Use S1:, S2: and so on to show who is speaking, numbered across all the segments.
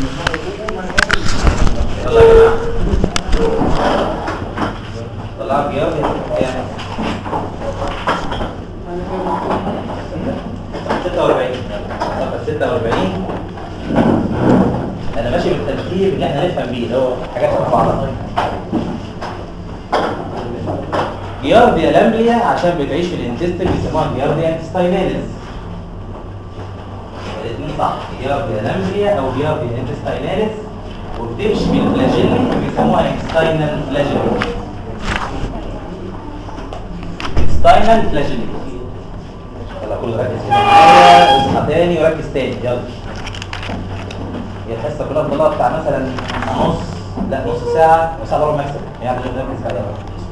S1: يلا يا جماعه طلعت جيار كام 46 صفحه 46 انا ماشي بالترتيب اللي احنا نفهم بيه اللي هو حاجات شبه بعضها جيارديا لامبليا عشان بتعيش في الانتستين بيسموها جيارديا انتستايناليس الاثنين صح جيارديا لامبليا او جيارديا انتستايناليس وبتمشي بالفلاجيلي بيسموها انتستاينال فلاجيلي انتستاينال فلاجيلي يلا كله ركز كده معايا اصحى تاني وركز تاني يلا هي الحصه كلها بتطلع بتاع مثلا نص لا نص ساعه وساعه الا ربع مكسب يعني نركز عليها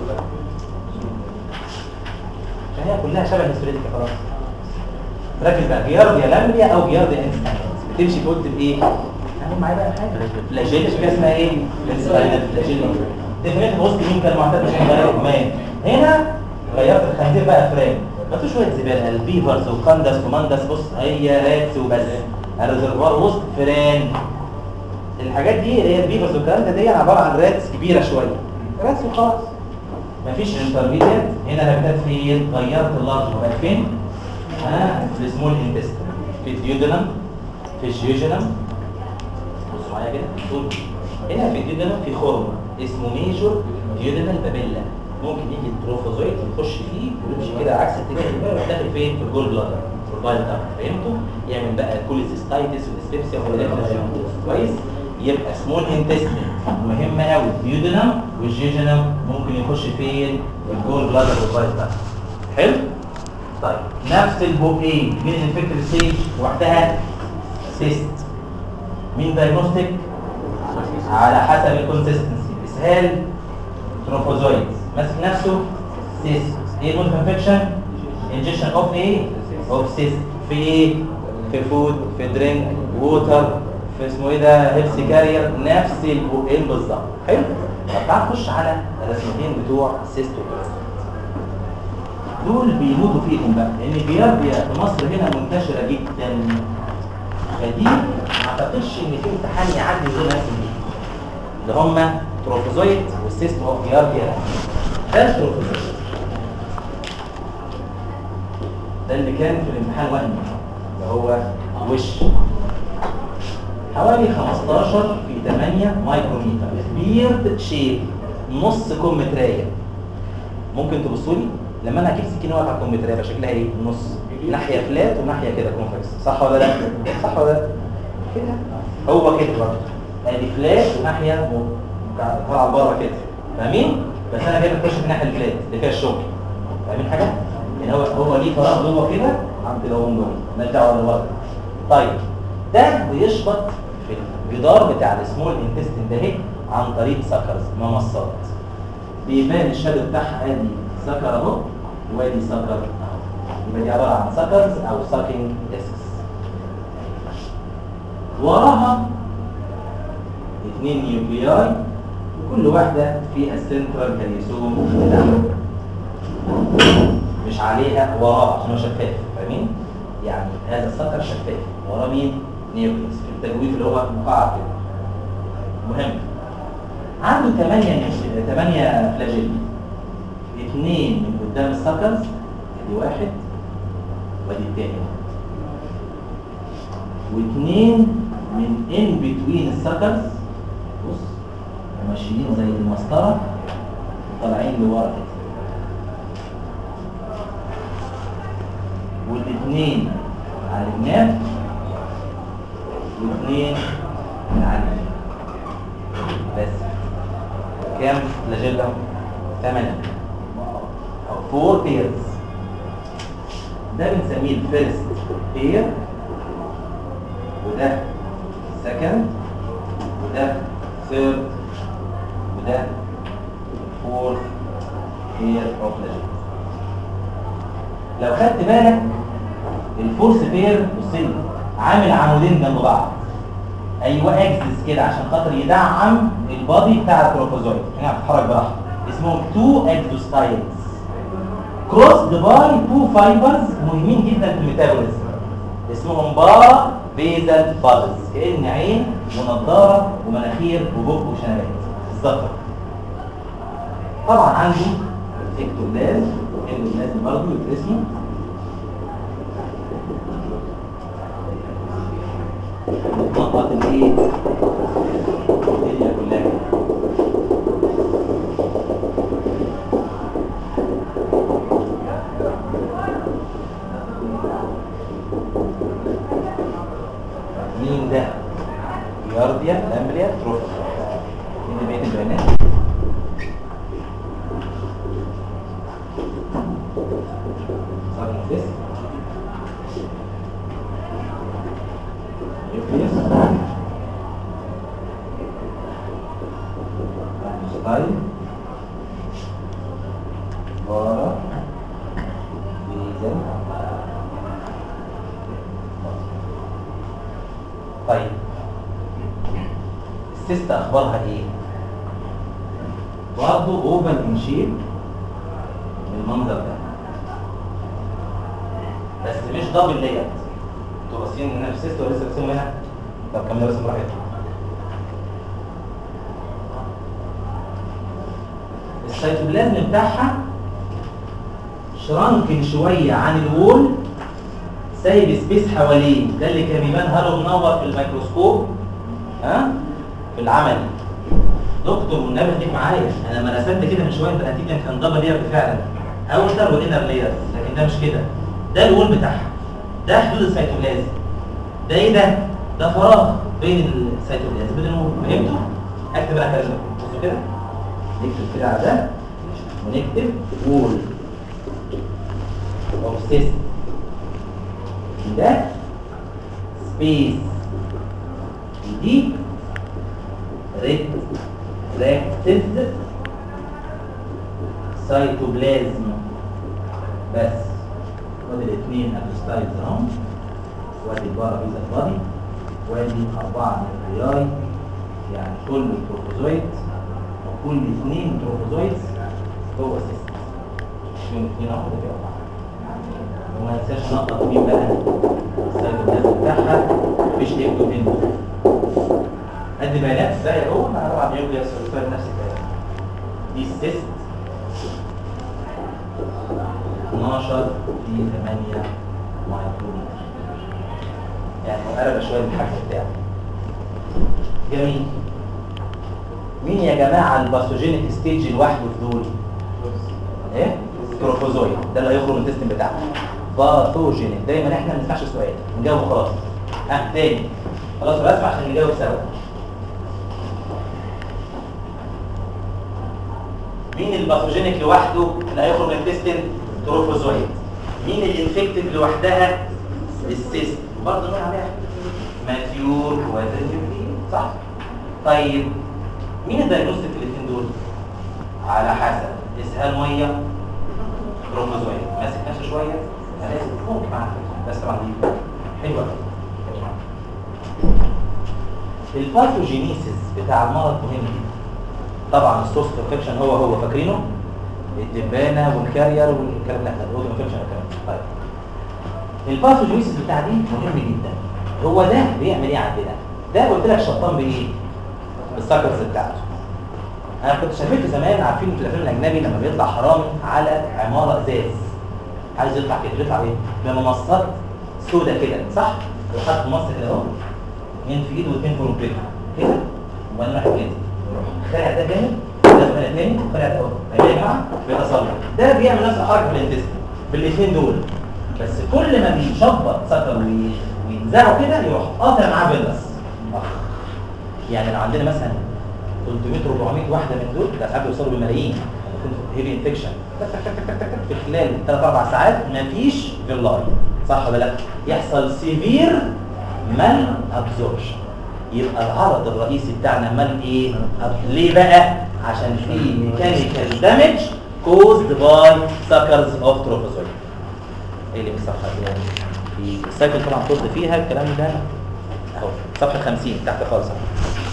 S1: عشان هي كلها شبه الهيستوريتيكا خلاص ركز بقى جيارديا لامبليا او جيارديا انستانس بتمشي قلت بايه؟ اهم معايا بقى حاجه فلاجيلا شويه اسمها ايه؟ الانستاينال فلاجيلا ديفينيت وسط مين كان معتاد مش هنغير كمان هنا غيرت الخنزير بقى فرام ما شويه زباله البيفرز وكاندس وماندس بص هي راتس وبس الريزرفوار وسط فران الحاجات دي اللي هي البيفرز والكلام دي عباره عن راتس كبيره شويه راتس وخلاص مفيش انترميديت هنا هبتات فين غيرت اللارج وبقت فين ها في السمول انتستين في الديودنم في الجيوجنم بصوا معايا كده دول. هنا في الديودنم في خرم اسمه ميجور ديودنال بابيلا ممكن يجي التروفوزويد يخش فيه ويمشي كده عكس اتجاه الباب ويروح داخل فين في الجول بلادر في البايل تاك فهمتوا يعمل بقى كوليسيستايتس وديسبيبسيا كويس يبقى سمول انتستين مهم قوي الديودنم والجيجنم ممكن يخش فين في الجول بلادر والبايل تاك حلو طيب نفس البوقين مين الانفكتيف ستيج وحدها سيست مين دايجنوستيك على حسب الكونسيستنسي اسهال تروفوزويد ماسك نفسه سيست ايه مود انفكشن انجكشن اوف ايه اوف سيست في ايه في فود في درينك ووتر في اسمه ايه ده هيلث كارير نفس البوقين بالظبط حلو طب تعال نخش على الرسمتين بتوع سيست وتروفوزويد دول بيموتوا فيهم بقى لان الجيارديا في مصر هنا منتشره جدا فدي ما اعتقدش ان في امتحان يعدي من غير نفس دي اللي هم تروفوزويد والسيستم اوف جيارديا ده التروفوزويد ده اللي كان في الامتحان وهمي اللي هو وش حوالي 15 في 8 مايكروميتر بيرد شيب نص كمترايه ممكن تبصوا لي لما انا اجيب سكينه واقعه على الكمبيوتر يبقى شكلها ايه نص ناحيه فلات وناحيه كده كونفكس صح ولا لا صح ولا لا كده هو كده برضه ادي فلات وناحيه طالعه بره كده فاهمين بس انا جاي بخش من الناحيه الفلات اللي فيها الشغل فاهمين حاجه يعني هو هو ليه فراغ جوه كده عند لون جوه مالناش دعوه بالوضع طيب ده بيشبط في الجدار بتاع السمول انتستين ده اهي عن طريق سكرز ممصات بيبان الشادو بتاعها ادي سكر اهو وادي سكر اهو يبقى دي عباره عن سكرز او ساكينج ديسكس وراها اثنين نيوكلياي وكل واحده فيها السنترال كاليسوم بتاعها مش عليها وراها عشان هو شفاف فاهمين يعني هذا السكر شفاف وراه مين نيوكليس في التجويف اللي هو مقعد كده مهم عنده 8 8 فلاجيل اثنين من قدام السكرز ادي واحد وادي التاني واثنين من ان بتوين السكرز بص ماشيين زي المسطره وطالعين لورا كده والاثنين على الجناب واثنين من على اليمين بس كام فلاجيلا ثمانية او فور بيرز ده بنسميه الفيرست بير وده سكند وده ثيرد وده فورث بير اوف فلاجيلا لو خدت بالك الفورس بير بصي عامل عمودين جنب بعض ايوه اكسس كده عشان خاطر يدعم البادي بتاع التروفوزويد هنا بتتحرك براحته اسمهم تو اكزوستايلز كروس باي تو فايبرز مهمين جدا في الميتابوليزم اسمهم بارا بيزل بادز كأن عين ونضارة ومناخير وبق وشنبات بالظبط طبعا عنده اكتوبلاز اندوبلاز برضه اسمه مطبقة الايه؟ الدنيا كلها كده. مين ده؟ يارديا لامبليا تروفي مين بقية البيانات؟ صار نفس يوكليس ستايل بارا بيزن طيب السيست اخبارها ايه برضه اوفر ان شيب بالمنظر ده بس مش دبل ليت انتوا باصين هنا في السيست ولا لسه بترسموا هنا طب كملوا رسم براحتكم السيتوبلازم بتاعها شرانكن شويه عن الوول سايب سبيس حواليه ده اللي كان بيبان هالو منور في الميكروسكوب ها في العمل دكتور والنبي خليك معايا انا لما رسمت كده من شويه الانتيجن كان دبل لير فعلا اوتر وانر لير لكن ده مش كده ده الوول بتاعها ده حدود السيتوبلازم ده ايه ده ده فراغ بين السيتوبلازم بين الوول فهمتوا اكتب انا كده بصوا كده نكتب كده على ده ونكتب وول او سيست ده سبيس دي ريفراكتد سيتوبلازم بس وادي الاثنين ابستايلز اهو وادي البارا بيزا بادي وادي اربعه نيوكلياي يعني كل تروفوزويد وكل اثنين تروفوزويدز هو سيستم يوم اثنين اهو ده فيه اربعه وما ننساش نقطه مين بقى السيتوبلازم بتاعها مفيش اكتوبين قد بيانات ازاي اهو انا طبعا نيوكليوس سولفير نفس الكلام دي السيست 12 في 8 مايكرومتر يعني مقربة شوية من الحجم بتاعه جميل مين يا جماعة الباثوجينيك ستيج لوحده في دول؟ ايه؟ تروفوزويد ده اللي هيخرج من التستم بتاعه باثوجينيك دايما احنا ما نسمعش السؤال نجاوب خلاص ها تاني خلاص بسمع عشان نجاوب سوا مين الباثوجينيك لوحده اللي هيخرج من التستن تروفوزويد مين الانفكتد لوحدها السيست برضه نقول عليها ماتيور وزنجبلين صح طيب مين الدايجنوستيك في الاثنين دول على حسب اسهال ميه تروفوزويد ماسك نفسه شويه لازم ممكن معاك بس طبعا دي حلوه الباثوجينيسيس بتاع المرض مهم جدا طبعا السورس انفكشن هو هو فاكرينه الدبانه والكارير والكلام ده الرود انفكشن والكلام ده طيب الباثوجينيسيس بتاع دي مهم جدا هو ده بيعمل ايه عندنا ده قلت لك شطان بايه بالسكرز بتاعته انا كنت شايفته زمان عارفين في الافلام الاجنبي لما بيطلع حرامي على عماره ازاز عايز يطلع كده بيطلع ايه بمنصات سودة كده صح وحط مصر كده اهو اثنين في ايده واثنين في ركبته كده وبعدين راح كده يروح خلع ده جامد ده خلع تاني خلع ده اهو فاهمين يا جماعه بيتصلح ده بيعمل نفس الحركه في الانتستين بالاثنين دول بس كل ما بيشبط سكر وي- وينزعه كده يروح قاطع معاه بيلس اخ يعني لو عندنا مثلا 300 400 واحده من دول ده قبل يوصلوا بملايين هيفي انفكشن في خلال 3 4 ساعات مفيش فيلاي صح ولا لا يحصل سيفير مال ابزوربشن يبقى العرض الرئيسي بتاعنا مال ايه ليه بقى عشان في ميكانيكال دامج كوزد باي سكرز اوف تروفوزويد ايه اللي في الصفحه دي في السايكل طبعا قلت فيها الكلام ده اهو صفحه 50 تحت خالص اهو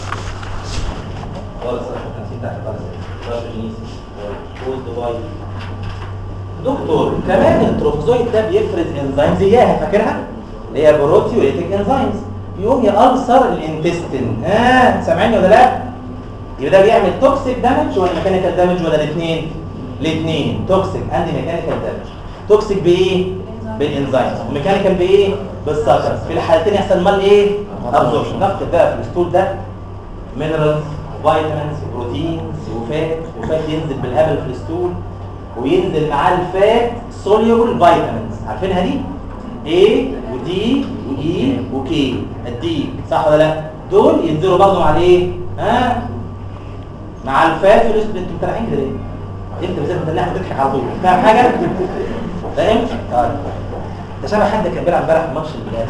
S1: خالص صفحه 50 تحت خالص باثوجينيسيس كوزد باي دكتور كمان التروفوزويد ده بيفرز انزيمز اياها فاكرها اللي هي بروتيوليتيك انزيمز يقوم يألسر الانتستين ها سامعيني ولا لا يبقى ده بيعمل توكسيك دامج ولا ميكانيكال دامج ولا الاثنين الاثنين توكسيك اند ميكانيكال دامج توكسيك بايه بالانزيمز وميكانيكال بايه بالسكرز في الحالتين يحصل مال ايه ابزوربشن نفقد بقى في الستول ده مينرالز فيتامينز بروتينز وفات وفات ينزل بالهبل في الستول وينزل معاه الفات سوليبل فيتامينز عارفينها دي A ودي وإي وكي الدي صح ولا لا دول ينزلوا برضه مع الايه ها مع الفات في الاسم انتوا متابعين كده ليه انت بالذات مدلعها بتضحك على طول فاهم حاجه فاهم طيب ده شبه حد كان بيلعب امبارح في ماتش البلاد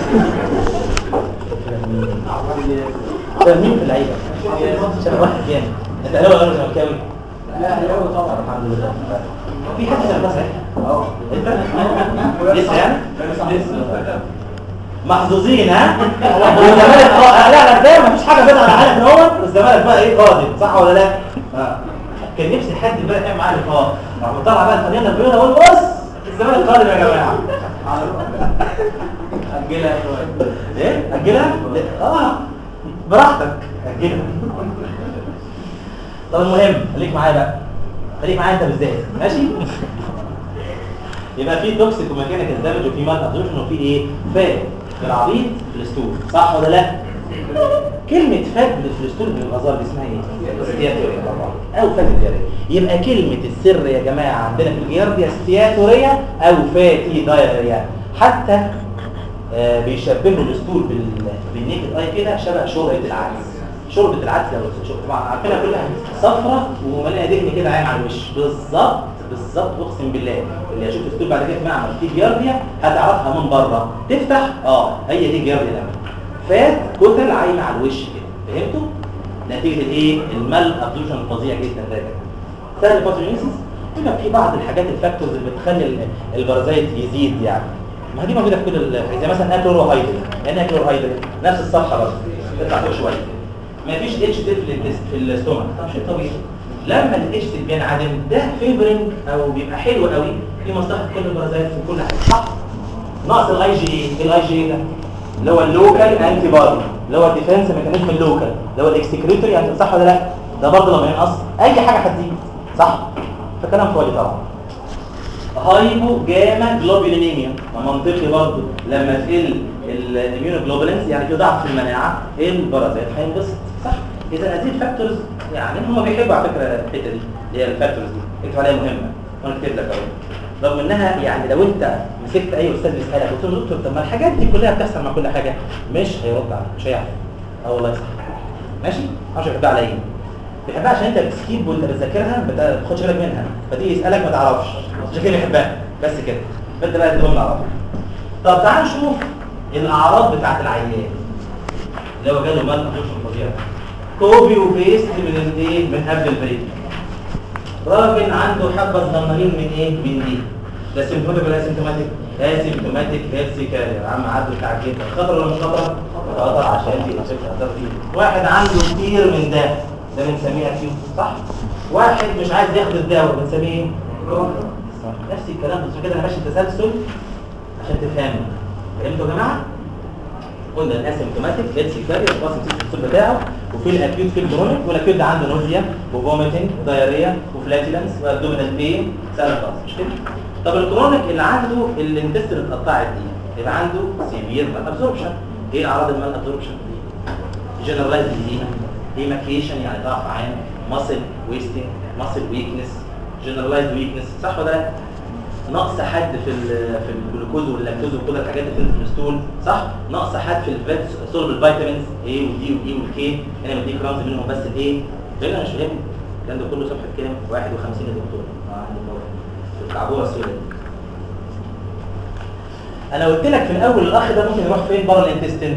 S1: شبه مين في اللعيبه شبه واحد جامد انت اهلاوي ولا زملكاوي
S2: لا اهلاوي طبعا
S1: الحمد لله في حد في المسرح اه لسه يعني محظوظين ها والزمالك اه لا لا ده مفيش حاجه بيننا على عارف هو الزمالك بقى ايه قادم صح ولا لا اه كان نفسي حد بقى يعمل معايا لقاء راح مطلع بقى الفنانه البيضاء اقول بص الزمالك قادم يا جماعه
S2: اجلها شويه
S1: ايه اجلها اه براحتك اجلها طب المهم خليك معايا بقى خليك معايا انت بالذات ماشي يبقى في توكسيك وميكانيكال دامج وفي مال ابزوربشن وفي ايه فات في العبيط في الستول صح ولا لا كلمة فات في الستول من الغزال دي اسمها ايه؟ ستياتوريا طبعا او فات ديارية يبقى كلمة السر يا جماعة عندنا في الجيارديا ستياتوريا او فاتي دايريا حتى آه بيشبهوا الاسطول بال... بالنيكد اي كده شبه شوربه العدس شوربه العدس لو شوربه طبعا عارفينها كلها صفرة ومليانه دهن كده عايم على الوش بالظبط بالظبط اقسم بالله اللي هيشوف الاسطول بعد كده في معمل في جيارديا هتعرفها من بره تفتح اه هي دي جيارديا ده فات كتل عايمه على الوش كده فهمتوا نتيجه الايه المال ابزوربشن الفظيع جدا ده كده سهل فاتوجينيسيس يبقى في بعض الحاجات الفاكتورز اللي بتخلي ال- البرازيت يزيد يعني ما دي موجوده في كل ال- زي مثلا اكلوروهيدرين يعني اكلوروهيدرين نفس الصفحه برضه تطلع فوق شويه ما فيش اتش دي في الانتست في الاستومك طب شيء طبيعي لما الاتش دي بينعدم ده فيبرنج او بيبقى حلو قوي في مصلحه كل البرازيت في كل حاجه صح ناقص الاي جي اي ايه الاي جي اي ده اللي هو اللوكال انتي بودي اللي هو الديفنس ميكانيزم اللوكال اللي هو الاكسكريتوري انت صح ولا لا ده برضه لما ينقص اي حاجه هتزيد صح فكلام فاضي طبعا هايبو جاما جلوبولينيميا ما منطقي برضه لما تقل الاميونوجلوبولينز يعني في ضعف في المناعه البرازيت هينبسط صح اذا هذه الفاكتورز يعني هم بيحبوا على فكره الحته دي اللي هي الفاكتورز دي اكتب عليها مهمه وانا كاتب لك اهو رغم انها يعني لو انت مسكت اي استاذ بيسالك قلت له دكتور طب ما الحاجات دي كلها بتحصل مع كل حاجه مش هيرد عليك مش هيعرف اه والله صح ماشي مش بيحبها على ايه بيحبها عشان انت بتسكيب وانت بتذاكرها ما بتاخدش بالك منها فتيجي يسالك ما تعرفش عشان كده بيحبها بس كده فانت بقى تقول على طول طب تعال نشوف الاعراض بتاعت العيان اللي هو جاله مال ابزوربشن فظيع كوبي وبيست من الايه من قبل البريك راجل عنده حبه صغننين من ايه من دي ده سيمتوماتيك ولا اسيمتوماتيك اسيمتوماتيك هيلثي كارير عم عدوا بتاع الجبهه خطر ولا مش خطر خطر عشان دي فكره خطر فيه واحد عنده كتير من ده ده بنسميه اكيوت صح واحد مش عايز ياخد الدواء بنسميه ايه صح نفس الكلام بس كده انا ماشي تسلسل عشان تفهموا فهمتوا يا جماعه قلنا الاسيمتوماتيك هيلثي كارير خلاص السلسل بتاعه وفي الاكيوت في الكرونيك والاكيوت ده عنده نوزيا وفوميتنج ودايريا وفلاتيلنس وابدومينال بين سهل خالص مش كده طب الكرونيك اللي عنده الانتستين اتقطعت دي يبقى عنده سيفير مال ابزوربشن ايه اعراض المال ابزوربشن دي جنرالايز ديزيما ديماكيشن يعني ضعف عام ماسل ويستنج ماسل ويكنس جنرالايز ويكنس صح ولا لا نقص حد في ال- في الجلوكوز واللاكتوز وكل الحاجات اللي بتنزل في الستول صح نقص حد في الفات سولب الفيتامينز A ودي ودي والكي انا بديك رمز منهم بس الايه غير مش فاهم الكلام ده كله صفحه كام 51 يا دكتور اه عندي مواد. في الكعبوره السوداء انا قلت لك في الاول الاخ ده ممكن يروح فين بره الانتستين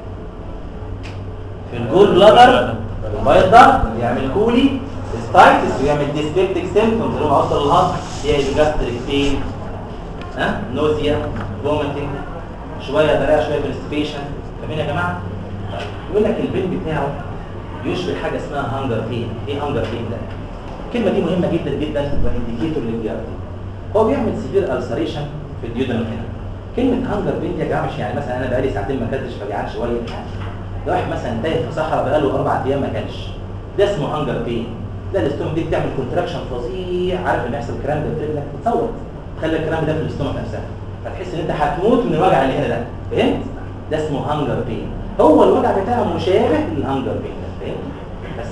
S1: في الجول بلادر البايض ده يعمل كولي ستايتس ويعمل ديسبيبتيك سيمبتومز اللي هو اوصل الهضم يعمل جاستريك بين ها نوزيا فوميتنج شويه دراع شويه كونستيبيشن فاهمين يا جماعه طيب، يقول لك البين بتاعه يشبه حاجه اسمها هانجر بين ايه هانجر بين ده الكلمه دي مهمه جدا جدا وانديكيتور للجيارد هو بيعمل سيفير السريشن في الديودنم هنا كلمه هانجر بين دي يا جماعه مش يعني مثلا انا بقالي ساعتين ما اكلتش فجعان شويه لا. ده واحد مثلا تايه في صحراء بقاله اربع ايام ما كلش ده اسمه هانجر بين ده الاستومك دي بتعمل كونتراكشن فظيع عارف لما يحصل كرامب في رجلك تصور خلي الكرامب ده في الاستومك نفسها فتحس ان انت هتموت من الوجع اللي هنا ده فهمت ده اسمه هانجر بين هو الوجع بتاعه مشابه للهانجر بين ده فهمت بس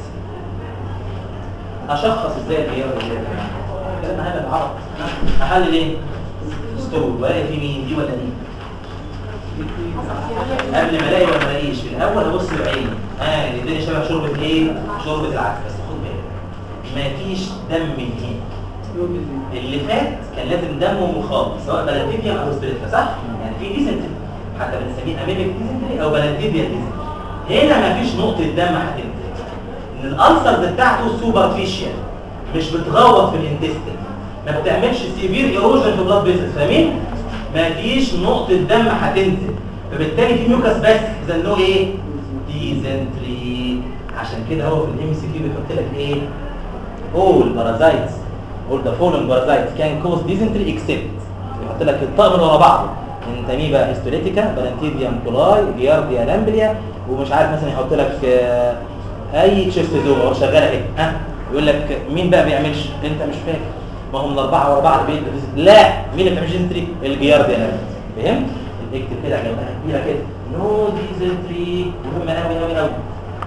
S1: اشخص ازاي الغيار دي يا جماعه كلام هذا بالعرض احلل ايه ستور ولا في مين دي ولا دي قبل ما الاقي ولا ما الاقيش في الاول ابص بعيني اه الدنيا شبه شوربه ايه شوربه العدس بس خد بالك مفيش دم من هنا اللي فات كان لازم دمه مخاط سواء بلديديا او ستريتا صح يعني في ديزنتري حتى بنسميه اميبك ديزنتري او بلديديا ديزنتري هنا مفيش نقطه دم هتنزل ان الالسرز بتاعته سوبرفيشال مش بتغوط في الانتستين ما بتعملش سيفير ايروجن في بلاد فيسلز فاهمين مفيش نقطه دم هتنزل فبالتالي في ميوكس بس اذا له ايه ديزنتري عشان كده هو في الام سي كيو بيحط لك ايه all parasites all the following parasites can cause dysentery except يحط لك الطقم ورا بعضه انتاميبا هيستوليتيكا بلانتيديوم كولاي جيارديا لامبليا ومش عارف مثلا يحط لك آه، اي تشيستوزوما هو شغال اهي ها يقول لك مين بقى بيعملش انت مش فاكر ما هم الاربعه ورا بعض بيدوا لا مين اللي بيعمل ديزنتري الجيارديا لامبليا فهمت اكتب كده جنبها كبيره كده نو ديزنتري مهمه قوي قوي قوي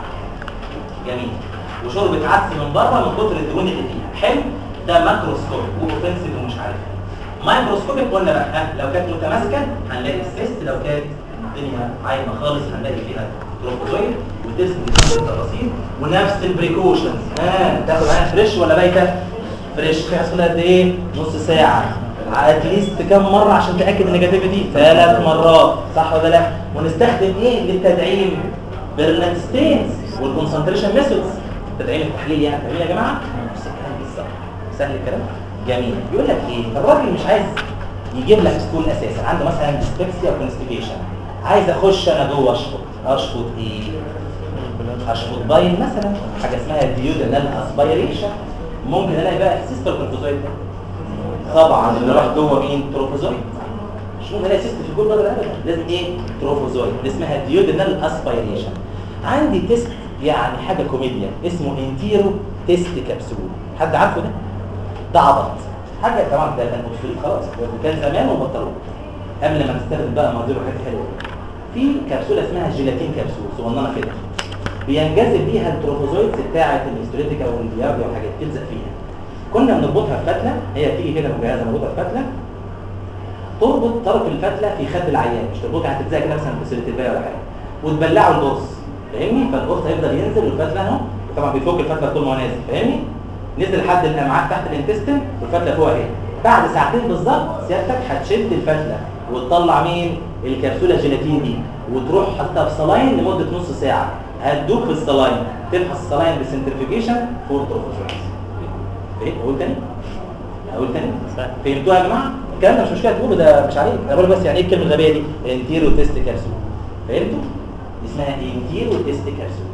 S1: جميل وشوربه عدس من بره من كتر الدهون اللي فيها حلو ده ماكروسكوب واوفنسيف ومش عارف ايه مايكروسكوبيك قلنا بقى ها لو كانت متماسكه هنلاقي السيست لو كانت الدنيا عايمه خالص هنلاقي فيها تروفوزويد وتسند التفاصيل ونفس البريكوشنز ها تاخد معاها فريش ولا بايته فريش هيحصل قد ايه نص ساعه اتليست كم مره عشان تاكد النيجاتيفيتي ثلاث مرات صح ولا لا ونستخدم ايه للتدعيم بيرنت ستينز والكونسنتريشن ميثودز تدعيم التحليل يعني تمام يا جماعه نفس الكلام بالظبط سهل الكلام جميل يقول لك ايه الراجل مش عايز يجيب لك ستول اساسا عنده مثلا ديسبكسيا او كونستيبيشن عايز اخش انا جوه اشفط اشفط ايه اشفط باين مثلا حاجه اسمها ديودنال اسبيريشن ممكن الاقي بقى سيستر كونفوزويد ده طبعا اللي راح جوه مين تروفوزويد مش ممكن الاقي سيست في الجول ابدا لازم ايه تروفوزويد اللي اسمها ديودنال اسبيريشن عندي تيست يعني حاجه كوميديا اسمه انتيرو تيست كبسول حد عارفه ده ده عبط حاجه طبعا ده كان مبسوط خلاص كان زمان وبطلوه قبل ما نستخدم بقى منظور حاجه حلوه في كبسوله اسمها جيلاتين كبسول صغننه كده بينجذب بيها التروفوزويدز بتاعه الهيستوليتيكا والبيارديا والحاجات تلزق فيها كنا بنربطها في فتله هي بتيجي كده مجهزه مربوطه في فتله تربط طرف الفتله في خد العيان مش تربطها هتتزق كده مثلا في سيره الباقي ولا حاجه وتبلعه القرص فاهمني فالقرص هيفضل ينزل والفتله اهو طبعا بيفك الفتله طول ما هو نازل فاهمني نزل لحد الامعاء تحت الانتستين والفتله فوق اهي بعد ساعتين بالظبط سيادتك هتشد الفتله وتطلع مين الكبسوله الجيلاتين دي وتروح حاطها في صلاين لمده نص ساعه هتدوب في الصلاين تفحص الصلاين بالسنترفيجيشن فور تروفوزويدز ايه اقول تاني اقول تاني فهمتوها يا جماعه الكلام ده مش مشكله تقولوا ده مش عليك انا بقول بس يعني ايه الكلمه الغبيه دي انتيرو تيست كبسول فهمتوا اسمها انتيرو تيست كبسول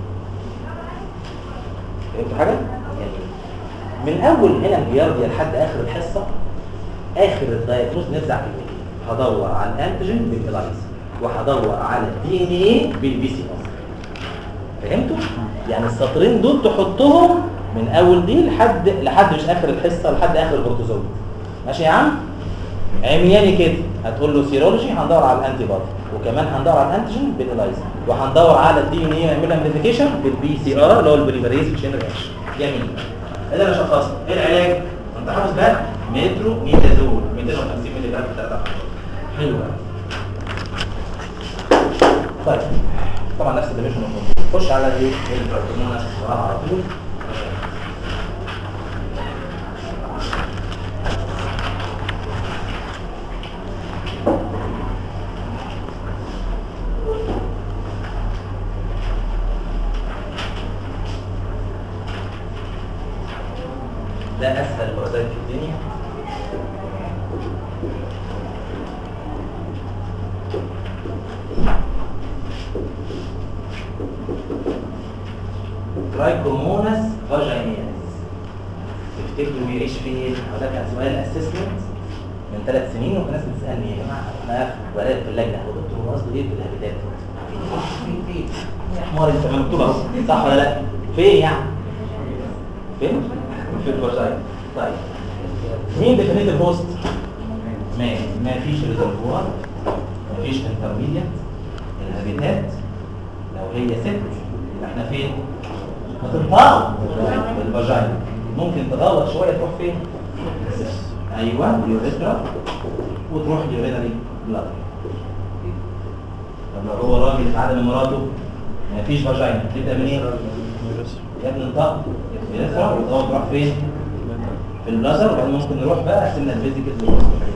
S1: فهمتوا حاجه جميل. من اول هنا الجيارديا لحد اخر الحصه اخر الدايجنوز نرجع في الفيديو هدور على الانتيجين بالالايز وهدور على الدي ان ايه بالبي سي ار فهمتوا يعني السطرين دول تحطهم من اول دي لحد لحد مش اخر الحصه لحد اخر البروتوزوم ماشي يا عم عمياني كده هتقول له سيرولوجي هندور على الانتي بودي وكمان هندور على الانتيجين بالالايزا وهندور على الدي ان اي يعمل امبليفيكيشن بالبي سي ار اللي هو البوليمريز تشين رياكشن جميل ايه اللي انا شخصت ايه العلاج انت حافظ بقى مترو ميتازول 250 مللي جرام في 3 حلو قوي. طيب طبعا نفس الديفيشن خش على ايه البروتونات على طول ده اسهل بروتين في الدنيا ترايكوموناس فاجينياس تفتكروا بيعيش فين؟ وده كان سؤال اسسمنت من ثلاث سنين وفي ناس بتسالني يا جماعه انا بلاقي في اللجنه هو دكتور هو قصده ايه في الهابيتات؟ فين فين؟ يا حمار انت ما مكتوب اهو صح ولا لا؟ فين يعني؟ فين؟ في الفاجاين طيب مين ديفينيتيف هوست؟ ما ما فيش ريزرفوار ما فيش انترميديت الهابيتات لو هي ست يبقى احنا فين؟ هتنطلق بالفاجاين ممكن تغوط شويه تروح فين؟ ايوه اليوريثرا وتروح اليورينري بلاد طب لو هو راجل اتعدى من مراته مفيش فاجاين تبدا منين؟ يا ابني انطق اليوريثرا وتغوط تروح فين؟ في البلازر وبعدين ممكن نروح بقى سنة الفيزيكال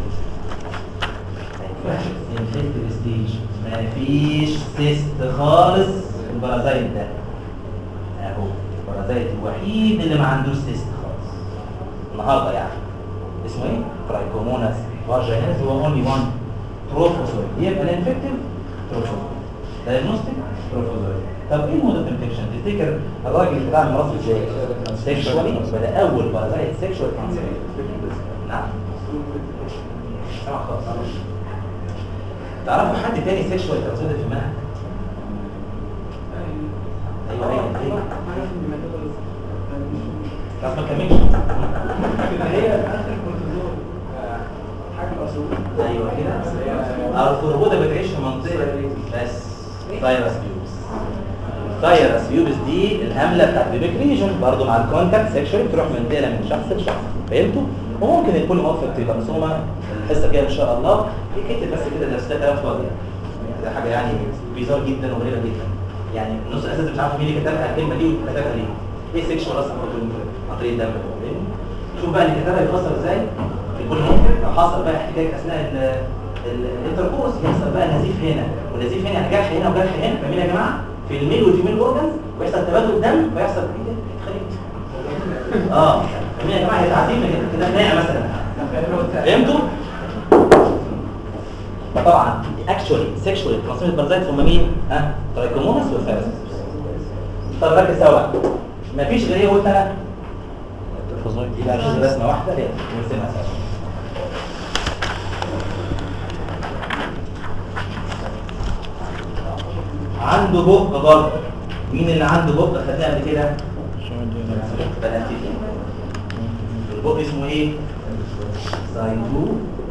S1: انفكتيف ستيج مفيش سيست خالص في البرازيت ده اهو البرازيت الوحيد اللي ما عندوش سيست خالص النهارده يعني اسمه ايه؟ ترايكوموناس فاجيناز هو اونلي وان تروفوزويد يبقى الانفكتيف تروفوزويد دايجنوستيك تروفوزويد طب ايه المود اوف انفكشن؟ تفتكر الراجل بتاع المرض ازاي؟ سيكشوالي ولا اول بارازايت سيكشوال كانسر نعم سمع خالص تعرفوا حد تاني سيكشوال كانسر في المنهج؟ ايوه ايوه ايوه بس ما كملش
S2: هي اخر كورتيزون حاجه مقصوده
S1: ايوه كده الفرهوده بتعيش في منطقه بس فيروس بيوبس فيروس بيوبس دي الهمله بتاعت بيبيك ريجن برضه مع الكونتاكت سيكشوالي بتروح من ديله من شخص لشخص فهمتوا؟ وممكن يكون موفق تيبانسوما الحصه الجايه ان شاء الله يكتب بس كده درسات كلام فاضي ده حاجه يعني بيزار جدا وغريبه جدا يعني النص الاساسي مش عارف مين اللي كتبها الكلمه دي وكتبها ليه ايه سيكشوال اصلا عن طريق الدم فاهمني؟ شوف بقى اللي كتبها يفسر ازاي يكون ممكن لو حصل بقى احتكاك اثناء ال- ال- الانتركورس يحصل بقى نزيف هنا ونزيف هنا يعني جرح هنا وجرح هنا فاهمين يا جماعه في الميل والفيميل اورجنز ويحصل تبادل دم ويحصل ايه ده؟ خليك اه فاهمين يا جماعه هي تعذيب كده كده خناقه مثلا فهمتوا؟ طبعا اكشولي سيكشوالي ترانسميت بارازايت هم مين؟ ها؟ ترايكومونس والفيروس طب ركز سوا بقى مفيش غير ايه قلت انا؟ يبقى مفيش غير رسمه واحده هي نرسمها سوا عنده بق برضه مين اللي عنده بق خدناه قبل كده؟ بناتيتين البق اسمه ايه؟ سايتو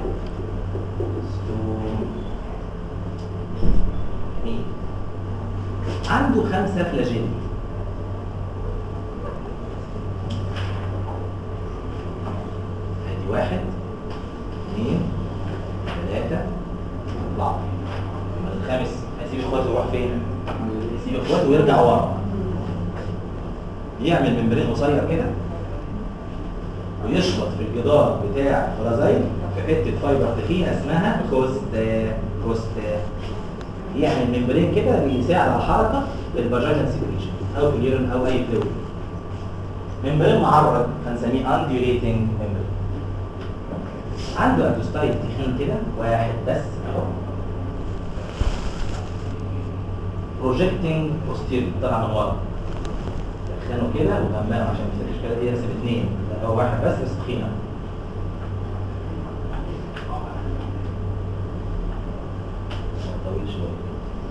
S1: مين؟ عنده خمسة فلاجيل ادي واحد اثنين ثلاثة أربعة أما الخامس هيسيب اخواته يروح فين؟ يسيب اخواته ويرجع ورا يعمل ممبرين قصير كده ويشبط في الجدار بتاع البرازيل في حته فايبر تخينه اسمها كوست كوست يعمل ممبرين كده بيساعد على الحركه للفاجينال سيكريشن او في اليورين او اي فلويد ممبرين معرض هنسميه انديوليتنج ممبرين عنده ادوستايل تخين كده واحد بس اهو بروجيكتنج بوستيريور طالع من ورا دخلوا كده وغمقوا عشان ما يصيرش كده دي يرسم اثنين لا هو واحد بس بس تخينه طويل شويه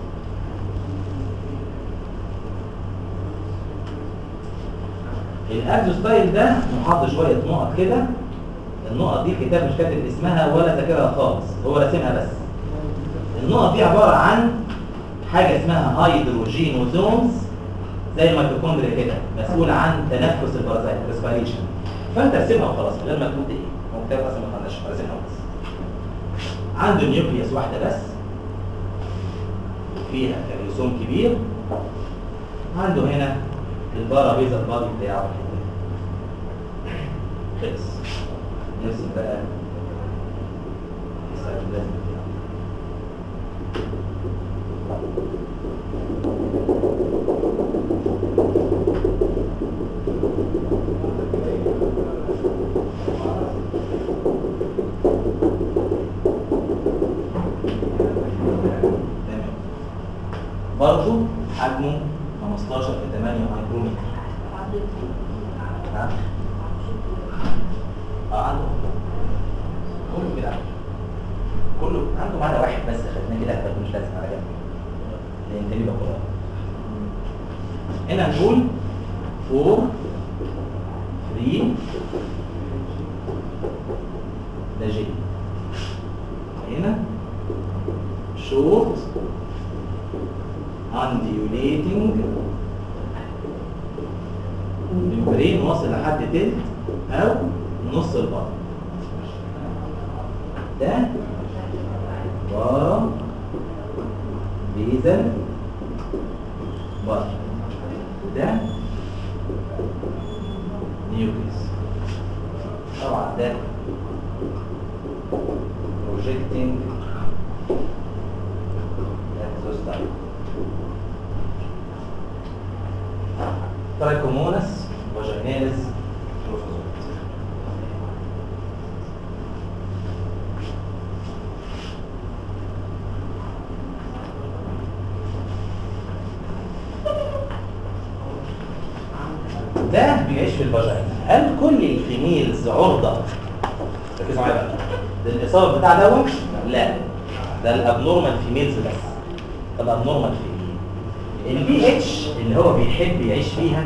S1: الابدو ستايل ده محط شويه نقط كده النقط دي الكتاب مش كاتب اسمها ولا ذاكرها خالص هو راسمها بس النقط دي عباره عن حاجه اسمها هيدروجينوزومز زي الميتوكوندريا كده مسؤول عن تنفس البرازيت ريسبيريشن فانت ارسمها وخلاص من غير ما تقول ايه هو كتاب اصلا ما خدناش راسمها بس عنده نيوكليوس واحده بس فيها كريوسوم كبير عنده هنا البارا بيزا البادي بتاعه خلص نرسم بقى السيتوبلازم بتاعه تمام برضه حجمه 15 في 8 مايكرومتر نعم اه عنده كله كده كله عنده معنى واحد بس خدناه كده هتبقى مش لازم على جنب لان تاني بقى قرآن هنا نقول فور فري ده جي هنا short undulating membrane واصل لحد تلت او نص البطن ده ورا بيزل بطن وده نيوكليس طبعا ده projecting exocyte Trichomonas vaginalis trophozoite ده بيعيش في الفاجينا هل كل الفيميلز عرضة ركزوا معايا بقى للإصابة بتاع دوت لا ده الابنورمال فيميلز بس ده الابنورمال فيميل البي اتش اللي هو بيحب يعيش فيها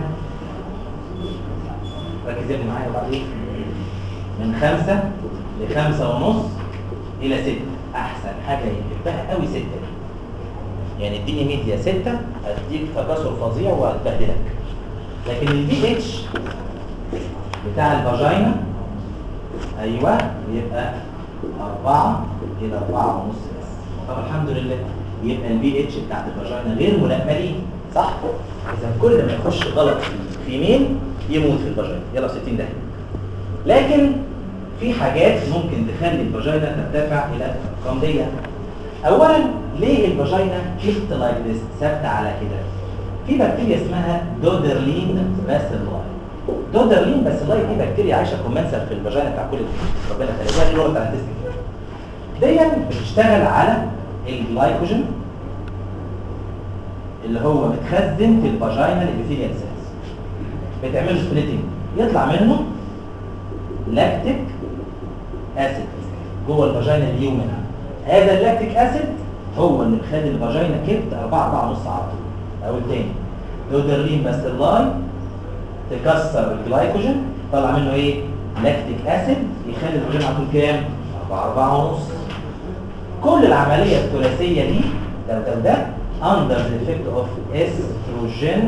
S1: ركز يا ابني معايا وبعدين من خمسة لخمسة ونص إلى ستة أحسن حاجة يحبها قوي ستة دي يعني اديني ميديا ستة هديك تكاثر فظيع وهتبهدلك لكن البي اتش بتاع الفاجينا ايوه بيبقى أربعة إلى أربعة ونص بس طب الحمد لله يبقى البي اتش بتاعت الفاجينا غير ملائمة صح؟ إذا كل ما يخش غلط في فيميل يموت في الفاجينا يلا 60 دقيقة لكن في حاجات ممكن تخلي الفاجينا ترتفع إلى الأرقام دي أولا ليه الفاجينا كيفت لايك ذس ثابتة على كده؟ في بكتيريا اسمها دودرلين باسيلاي دودرلين باسيلاي دي بكتيريا عايشه كومنسر في الفاجينا بتاع كل ربنا خلقها دي لغه بتاع الانتستين دي بتشتغل على الجلايكوجين اللي هو متخزن في الفاجينا الابيثيليال سيلز بتعمل سبليتنج يطلع منه لاكتيك اسيد جوه الفاجينا اليومن هذا اللاكتيك اسيد هو اللي مخلي الفاجينا كبت 4 4 ونص على طول او التاني دودرلين باسيلاي تكسر الجلايكوجين طلع منه ايه لاكتيك اسيد يخلي الفاجينا على طول كام 4 4 ونص كل العمليه الثلاثيه دي ده ده ده under the effect of estrogen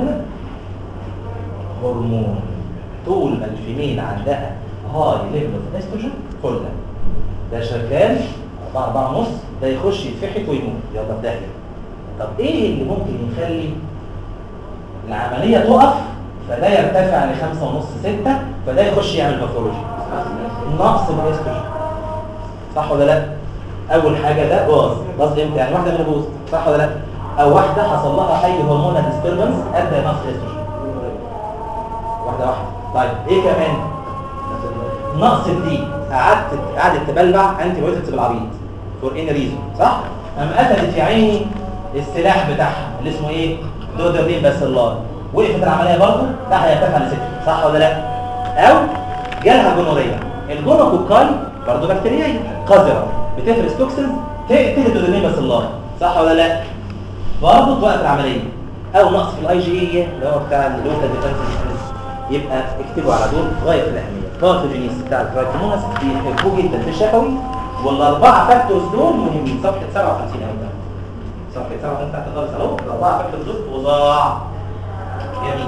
S1: هرمون طول ما الفيميل عندها هاي ليفل اوف استروجين فل ده شغال 4 4 ونص ده يخش يتفحت ويموت يلا في داهيه طب ايه اللي ممكن يخلي العمليه تقف فده يرتفع لخمسة ونص ستة فده يخش يعمل باثولوجي نقص الاستروجين صح ولا لا اول حاجه ده باظ باظ امتى يعني واحده من باظ صح ولا لا او واحده حصل لها اي هرمونال ديستربنس ادى نقص الاستروجين واحده واحده طيب ايه كمان نقص الدي قعدت قعدت تبلبع انتي بايوتكس بالعبيط فور ان ريزون صح قام قتلت يا عيني السلاح بتاعها اللي اسمه ايه دودرلين بس الله وقفت العمليه برضه ده هيرتفع لستة صح ولا لا او جالها جونوريا الجونوكوكاي برضه بكتيريا قذره بتفرز توكسين تقتل الدودرلين بس الله صح ولا لا برضه توقف العمليه او نقص في الاي جي اي اللي هو بتاع اللوكال ديفنس يبقى اكتبوا على دول غايه في الاهميه باثوجينيس بتاع الترايكوموناس بيحبوه جدا في الشفوي والاربعه فاكتورز دول مهمين صفحه 57 اهو ده صفحه 57 تحت خالص اهو الاربعه فاكتورز دول فظاع جميل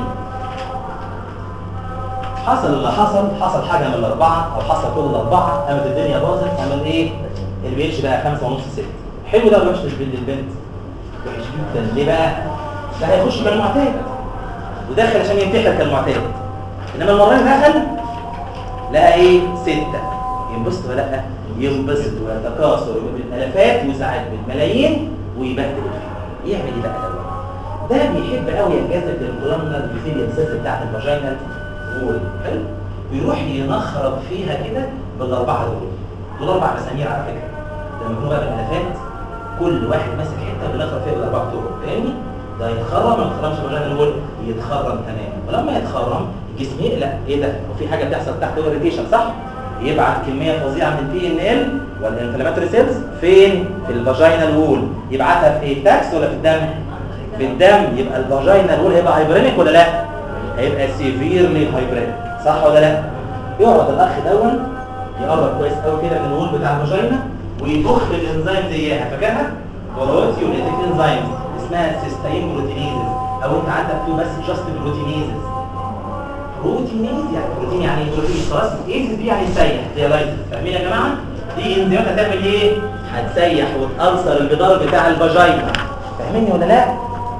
S1: حصل اللي حصل حصل حاجه من الاربعه او حصل كل الاربعه قامت الدنيا باظت قام ايه البي اتش بقى 5 ونص 6 حلو ده ولا وحش بالنسبه للبنت وحش جدا ليه بقى ده هيخش كالمعتاد ودخل عشان ينتحر كالمعتاد انما المره اللي دخل لقى ايه ستة ينبسط ولا لا ينبسط ويتكاثر بالالافات وساعات بالملايين ويبهدل الفيل يعمل ايه بقى دوت ده بيحب قوي ينجذب للكولامنر البيثيليال سيلز بتاعت الفاجينال وول حلو بيروح ينخرب فيها كده بالاربعه دول دول اربع مسامير على فكره لما يكونوا بقى بالالافات كل واحد ماسك حته بينخرب فيها بالاربع طرق فاهمني ده يتخرم ما يتخرمش الفاجينال وول يتخرم تماما ولما يتخرم الجسم يقلق ايه ده هو في حاجه بتحصل تحت اريتيشن صح يبعت كميه فظيعه من البي ان ال والانفلاماتوري سيلز فين في الفاجينال وول يبعتها في ايه تاكس ولا في الدم في الدم يبقى الفاجينال وول هيبقى هايبرينيك ولا لا هيبقى سيفيرلي هايبرينيك صح ولا لا يقعد الاخ دون يقرب كويس قوي كده من الوول بتاع الفاجينا ويضخ الانزيم زيها فاكرها وروت يونيتك انزيم اسمها سيستين بروتينيزز او انت عندك تو بس جاست بروتينيزز بروتينيز يعني بروتين يعني ايه بروتين خلاص ايه دي يعني تسيح زي لايت فاهمين يا جماعه دي انزيمات هتعمل ايه هتسيح وتألسر الجدار بتاع الفاجينا فاهميني ولا لا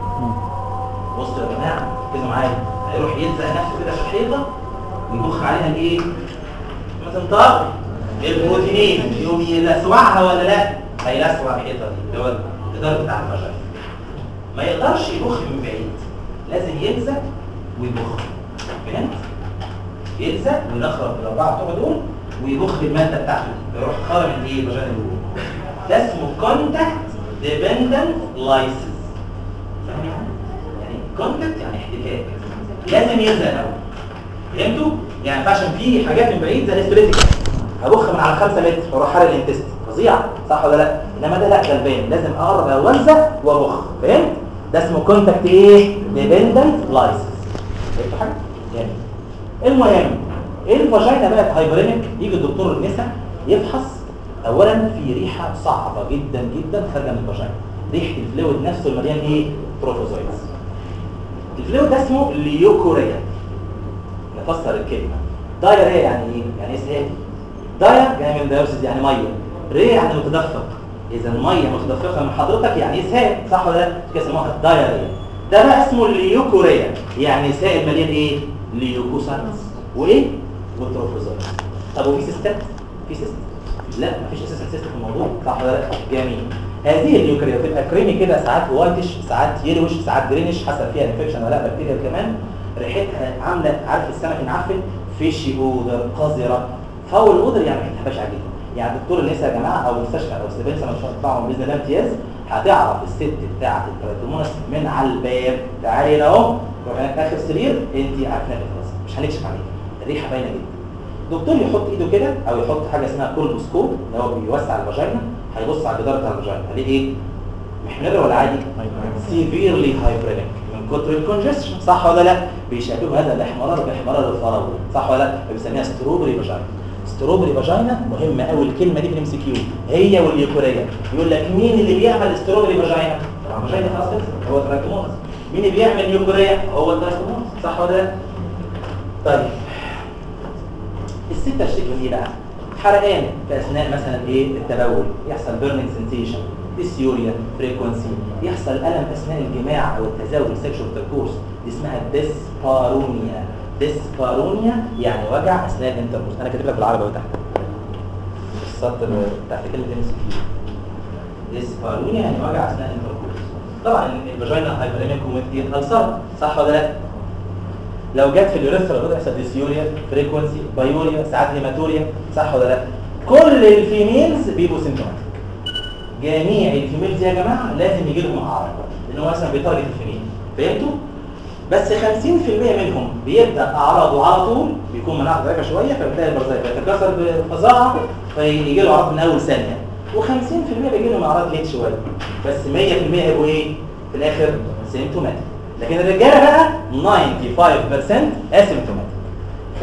S1: بصوا يا جماعه ركزوا معايا هيروح يلزق نفسه كده في الحيطه ويضخ عليها الايه مثلا طاقه البروتينين يقوم يلسوعها ولا لا هيلسوع الحيطه دي اللي هو الجدار بتاع الفاجينا ما يقدرش يضخ من بعيد لازم يلزق ويضخ فهمت يلزق وينخرط الاربعه بتوع دول ويضخ الماده بتاعته دي يروح خارج من ايه الفاجينا الاولى ده اسمه كونتاكت ديبندنت لايسيس فاهم يعني كونتاكت يعني احتكاك لازم يلزق الاول فهمتوا يعني ما ينفعش في حاجات من بعيد زي الاستريتيك هبخ من على 5 متر واروح حرق الانتست فظيع صح ولا لا انما ده لا غلبان لازم اقرب والزق وابخ فهمت ده اسمه كونتاكت ايه ديبندنت لايسيس فهمتوا حاجه جميل المهم الفاجينا بقت هايبرينيك يجي الدكتور النساء يفحص اولا في ريحه صعبه جدا جدا خارجه من الفاجينا ريحه الفلويد نفسه المليان ايه تروفوزويدز الفلويد ده اسمه ليوكوريا نفسر الكلمه دايريا يعني ايه يعني ايه اسهال داير جاي من دايورسيس يعني ميه ريا يعني متدفق اذا الميه متدفقه من حضرتك يعني اسهال صح ولا لا كده اسمها دايريا ده بقى اسمه الليوكوريا يعني سائل مليان ايه ليوكوسايتس وايه وتروفوزويد طب وفي سيستات في سيست لا مفيش اساسا سيست في الموضوع صح ولا لا جميل هذه الليوكوريا بتبقى كريمي كده ساعات وايتش ساعات يلوش ساعات جرينش حسب فيها انفكشن ولا لا بكتيريا كمان ريحتها عامله عارف السمك المعفن فيشي اودر قذره فاول اودر يعني ريحتها بشعه جدا يعني دكتور النساء يا جماعه او مستشفى او سيبنسا مش هتطلعهم باذن الله امتياز هتعرف الست بتاعه الترايتومونس من على الباب تعالي هنا اهو روح هناك اخر سرير انت عارفاها خلاص مش هنكشف عليها الريحه باينه جدا دكتور يحط ايده كده او يحط حاجه اسمها كولبوسكوب اللي هو بيوسع الفاجينا هيبص على الجدار بتاع الفاجينا عليه ايه محمر ولا عادي سيفيرلي هايبرينيك من كتر الكونجستشن صح ولا لا بيشبهوا هذا الاحمرار باحمرار الفراوله صح ولا لا بنسميها ستروبري فاجينا ستروبري فاجينا مهمه قوي الكلمه دي في الام سي كيو هي والليوكوريا يقول لك مين اللي بيعمل ستروبري فاجينا طبعا فاجينا خلاص كده هو تراكمونس مين اللي بيعمل ليوكوريا هو التراكمونس صح ولا لا طيب الستة تشتكي من ايه بقى حرقان في اثناء مثلا ايه التبول يحصل بيرنينج سنسيشن ديسيوريا فريكونسي يحصل الم اثناء الجماع او التزاوج سيكشوال انتركورس دي اسمها ديسبارونيا ديسبارونيا يعني وجع اثناء الانتركورس انا كاتب لك بالعربي اهو تحت السطر تحت كلمه ام سي كيو ديسبارونيا يعني وجع اثناء الانتركورس طبعا الفاجينا هايبريميك ومكتير ألسر صح ولا لا لو جت في اليوريثرا بدأ يحصل ديسيوريا فريكونسي بايوريا ساعات هيماتوريا صح ولا لا كل الفيميلز بيبقوا سيمتوماتيك جميع الفيميلز يا جماعه لازم يجي لهم اعراض لان هو مثلا بيتارجت الفيميل فهمتوا بس 50% منهم بيبدا اعراضه على طول بيكون مناعه ضعيفه شويه فبتلاقي البرزايل بيتكاثر بفظاعه فيجي له اعراض من اول ثانيه و50% بيجي لهم اعراض ليت شويه بس 100% هيبقوا ايه في الاخر سيمتوماتيك لكن الرجاله بقى 95% اسيمتوماتيك 95%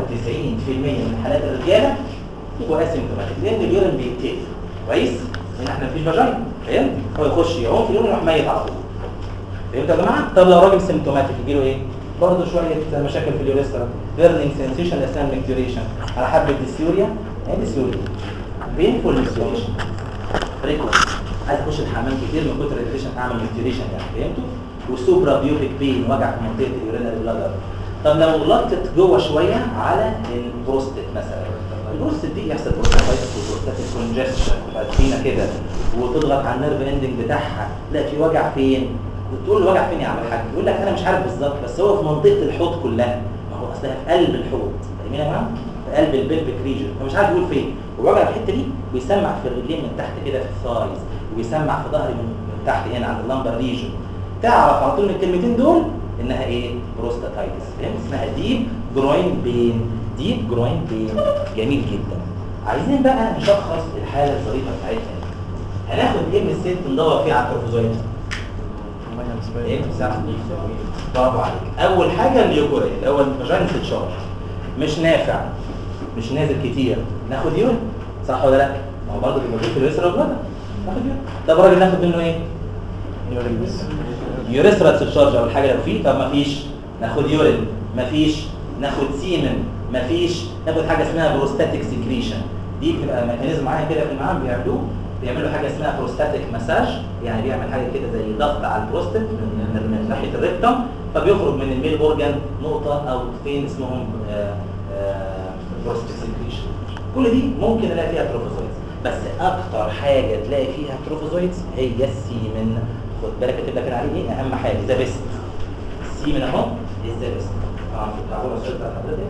S1: من حالات الرجاله يبقوا اسيمتوماتيك لان اليورين بيتقفل كويس لان احنا مفيش فاجينا فهمت هو يخش يعوم في اليورين يروح ميت على طول فهمت يا جماعه طب لو راجل سيمتوماتيك يجي له ايه برضه شويه مشاكل في اليوريسترا بيرنينج سنسيشن اثناء المكتوريشن على حبه ديسيوريا يعني ديسيوريا بينفول ديسيوريشن فريكوينت عايز اخش الحمام كتير من كتر الريليشن اعمل مكتوريشن يعني فهمتوا وسوبرا بيوبيك بين وجع في منطقه اليورينال بلادر طب لو لقطت جوه شويه على البروستات مثلا البروستات دي يحصل بروستاتايتس وبروستاتيك كونجستشن فينا كده وتضغط على النيرف اندنج بتاعها لا في وجع فين وتقول له وجع فين يا عم الحاج يقول لك انا مش عارف بالظبط بس هو في منطقه الحوض كلها ما هو اصلها في قلب الحوض فاهمين يا جماعه في قلب البلفيك ريجن فمش عارف يقول فين ووجع الحته دي ويسمع في الرجلين من تحت كده في الثايز ويسمع في ظهري من من تحت هنا عند اللمبر ريجن تعرف على طول من الكلمتين دول انها ايه بروستاتايتس فهمت اسمها ديب جروين بين ديب جروين بين جميل جدا عايزين بقى نشخص الحاله الظريفه بتاعتنا هناخد ام الست ندور فيه على التروفوزويد ايه صح برافو عليك اول حاجه اليوكوريا اللي هو الفاجينال ستشارج مش نافع مش نازل كتير ناخد يورين صح ولا لا ما هو برضه بيبقى موجود في اليوريثرا والبلد ناخد يورين طب الراجل ناخد منه ايه يورين بس يوريثرا ستشارج اول حاجه لو فيه طب ما فيش ناخد يورين ما فيش ناخد سيمن ما فيش ناخد حاجه اسمها بروستاتيك سكريشن دي بتبقى ميكانيزم معين كده في المعام بيعملوه بيعملوا حاجه اسمها بروستاتيك مساج يعني بيعمل حاجه كده زي ضغط على البروستات من, من, من ناحيه الريكتم فبيخرج من الميل اورجان نقطه او نقطتين اسمهم بروستاتيك سكريشن كل دي ممكن الاقي فيها تروفوزويدز بس اكتر حاجه تلاقي فيها تروفوزويدز هي السيمن خد بالك كاتب لك عليه ايه اهم حاجه ذا بيست السيمن اهو ذا بيست اه تعالوا السؤال بتاع حضرتك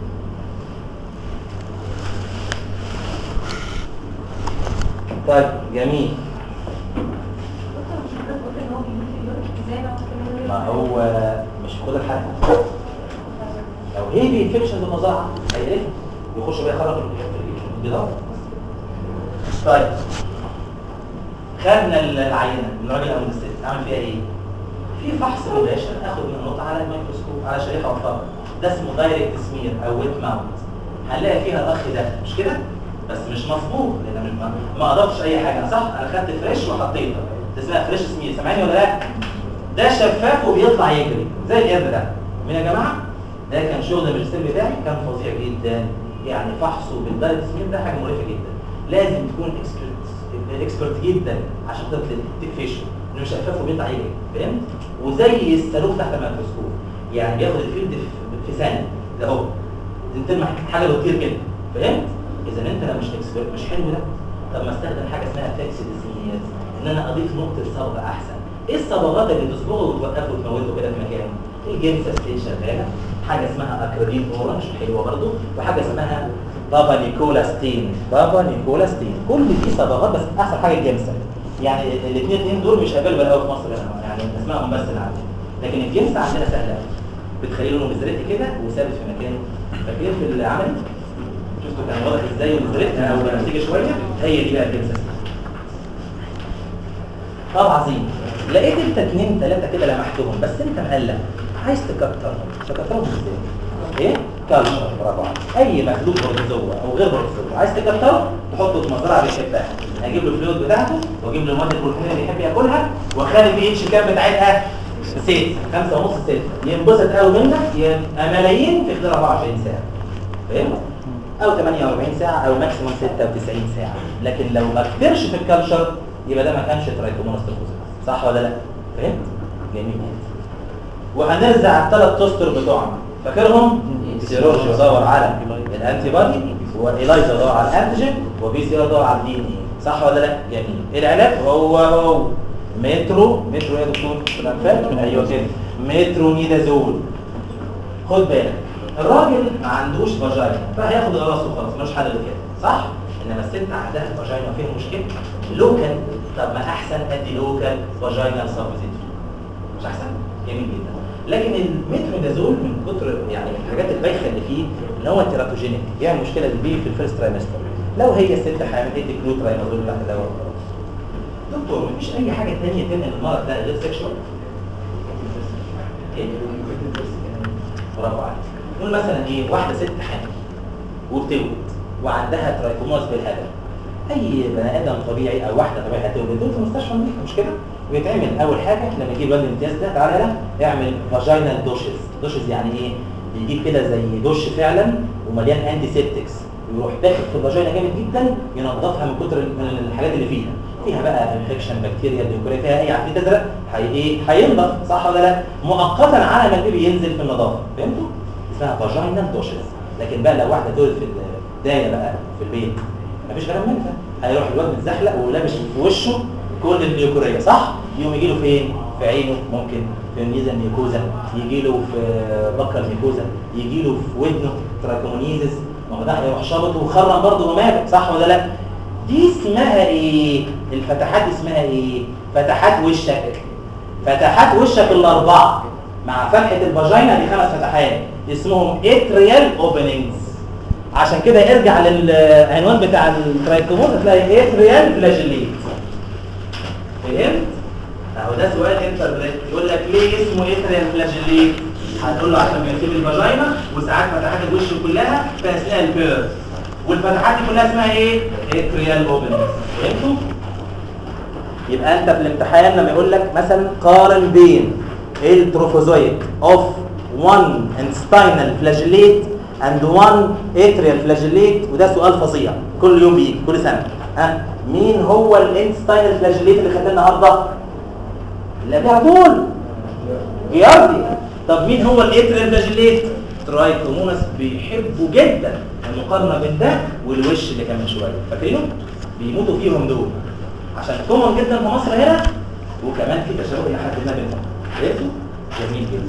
S1: طيب جميل ما هو مش في كل الحالات لو هي بينفكشن بالمزرعه هيقرفها يخش بقى يخرج البيضات طيب خدنا العينه من الراجل او من الست اعمل فيها ايه في فحص مباشر اخد من نقطه على الميكروسكوب على شريحه وفقط ده اسمه دايركت سمير او ويت ماونت هنلاقي فيها الاخ ده مش كده بس مش مظبوط لان مش ما, ما اضفتش اي حاجه صح انا خدت فريش وحطيتها ده اسمها فريش سمير سامعني ولا لا ده شفاف وبيطلع يجري زي القرد ده مين يا جماعه ده كان شغل الماجستير بتاعي كان فظيع جدا يعني فحصه بالدايركت سمير ده حاجه مريحه جدا لازم تكون اكسبرت اكسبرت جدا عشان تقدر تقفشه انه مش شفاف وبيطلع يجري فهمت وزي الصاروخ تحت الميكروسكوب يعني بياخد الفيلد في, في ثانيه ده اهو تلمح حاجه بتطير كده فهمت اذا انت لو مش اكسبرت مش حلو ده طب ما استخدم حاجه اسمها فلكس ديزيز ان انا اضيف نقطه صبغه احسن ايه الصبغات اللي تصبغه وتوقفه وتموته كده في مكانه الجيمسا ستين شغاله حاجه اسمها اكريلين اورنج حلوه برضو وحاجه اسمها بابا نيكولا ستين بابا نيكولا ستين كل دي صبغات بس احسن حاجه الجيمسا يعني الاثنين اثنين دول مش افيلبل قوي في مصر هنا يعني اسمائهم بس اللي عندنا لكن الجيمسا عندنا سهله قوي بتخلي لونه مزرقي كده وثابت في مكانه فاكرين في العملي شفتوا كان واضح ازاي ومزرقها او بنفسجي شويه هي دي بقى الجيمسا طب عظيم لقيت انت اثنين ثلاثه كده لمحتهم بس انت مقلق عايز تكترهم تكترهم ازاي ايه كالشر برافو عليك اي مخلوق بروتوزوا او غير بروتوزوا عايز تكتره تحطه في مزرعه بيحبها اجيب له الفلويد بتاعته واجيب له المواد البروتينيه اللي يحب ياكلها واخلي البي اتش كام بتاعتها ست خمسة ونص ست ينبسط قوي منك يبقى ملايين في خلال 24 ساعه فهمت او 48 ساعه او ماكسيموم 96 ساعه لكن لو ما كترش في الكالشر يبقى ده ما كانش ترايكوموناس صح ولا لا فهمت جميل وهنرجع الثلاث تستر بتوعنا فاكرهم سيرولوجي بدور على الانتي بادي والايلايزا بدور على الانتيجين وبي سي بدور على الدي ان اي صح ولا لا جميل العلاج هو هو مترو مترو يا دكتور فاكر ايوه كده مترونيدازول خد بالك الراجل ما عندوش فاجينا فهياخد غرس وخلاص ملوش حل غير كده صح انما الست عندها فاجينا فيها مشكله لوكال طب ما احسن ادي لوكال فاجينا سبزيت مش احسن جميل جدا لكن المترونيدازول من كتر يعني من الحاجات البايخه اللي فيه ان هو تيراتوجينيك يعني مشكله كبيره في الفيرست ترايمستر لو هي الست حامل ادي كلوترايمازول تحت الدواء وخلاص دكتور مفيش اي حاجه ثانيه تنقل المرض ده غير سيكشوال ايه برافو عليك نقول مثلا ايه واحده ست حامل وبتولد وعندها ترايكوماس بالهبل اي بني ادم طبيعي او واحده طبيعيه هتولد دول في المستشفى نظيفه مش كده بيتعمل اول حاجه لما يجيب الواد الامتياز ده تعالى هنا اعمل فاجينال دوشز دوشز يعني ايه بيجيب كده زي دش فعلا ومليان انتي سيبتكس ويروح داخل في الفاجينا جامد جدا ينظفها من كتر من الحاجات اللي فيها فيها بقى انفكشن بكتيريا ديوكوريا فيها اي عفريت ازرق هي ايه هينضف صح ولا لا مؤقتا على ما البيبي ينزل في النظافه فهمتوا اسمها فاجينال دوشز لكن بقى لو واحده تولد في البدايه بقى في البيت مفيش غير منها هيروح الواد متزحلق ولابس في وشه كل الديوكوريا صح يوم يجي له فين في عينه ممكن في الميزا الميكوزا يجي له في بكر الميكوزا يجي له في ودنه تراكمونيزس ما هو ده هيروح شابطه وخرم برضه ومات صح ولا لا دي اسمها ايه الفتحات دي اسمها ايه فتحات وشك فتحات وشك الاربعه مع فتحه الفاجينا دي خمس فتحات اسمهم اتريال اوبننجز عشان كده ارجع للعنوان بتاع الترايكومون هتلاقي اتريال فلاجيليت فهمت اهو ده سؤال انت يقول لك ليه اسمه اتريال فلاجيليت هتقول له عشان بيسيب الفاجينا وساعات فتحات الوش كلها في اثناء البيرث والفتحات دي كلها اسمها ايه اتريال اوبنس فهمتوا يبقى انت في الامتحان لما يقول لك مثلا قارن بين التروفوزويك اوف 1 intestinal flagellate and one atrial flagellate وده سؤال فظيع كل يوم بيجي كل سنه ها مين هو الانتستينال فلاجيليت اللي خدناه النهارده اللي قبلها طول جياردي طب مين هو الاتريال فلاجيليت ترايكومونس بيحبوا جدا المقارنه بين ده والوش اللي كان من شويه فاكرينه بيموتوا فيهم دول عشان كومن جدا في مصر هنا وكمان في تشابه الى حد ما بينهم عرفتوا جميل جدا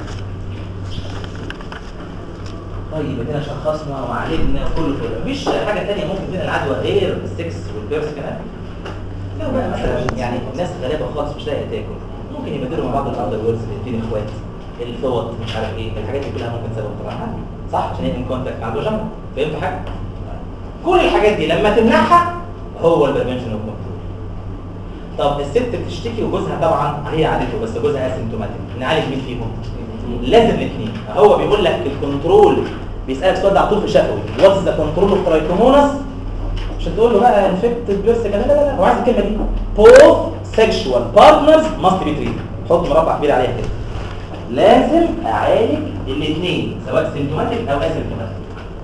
S1: طيب ادينا شخصنا وعالجنا وكله فل مفيش حاجه ثانيه ممكن فينا العدوى غير السكس والبيرس كمان لو بقى مثلا يعني الناس غالبا خالص مش لاقيه تاكل ممكن يبدلوا مع بعض الاندر ويرز الاثنين اخوات الفوط مش عارف ايه الحاجات دي كلها ممكن سبب طبعا صح عشان هي ان كونتاكت عنده جنب فهمتوا حاجه كل الحاجات دي لما تمنعها هو البريفنشن والكنترول طب الست بتشتكي وجوزها طبعا هي عادته بس جوزها اسيمتوماتيك نعالج مين فيهم لازم الاثنين هو بيقول لك الكنترول بيسالك السؤال ده على طول في شفوي واتس ذا كنترول اوف ترايكومونس مش هتقول له بقى انفكت بيرس كده لا لا لا هو عايز الكلمه دي both sexual partners must be treated حط مربع كبير عليها كده لازم اعالج الاثنين سواء سيمتوماتيك او اسيمتوماتيك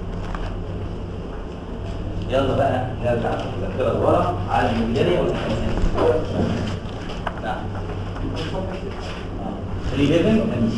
S1: يلا بقى نرجع الذاكره لورا على المديريه والانسان نعم ريليفنج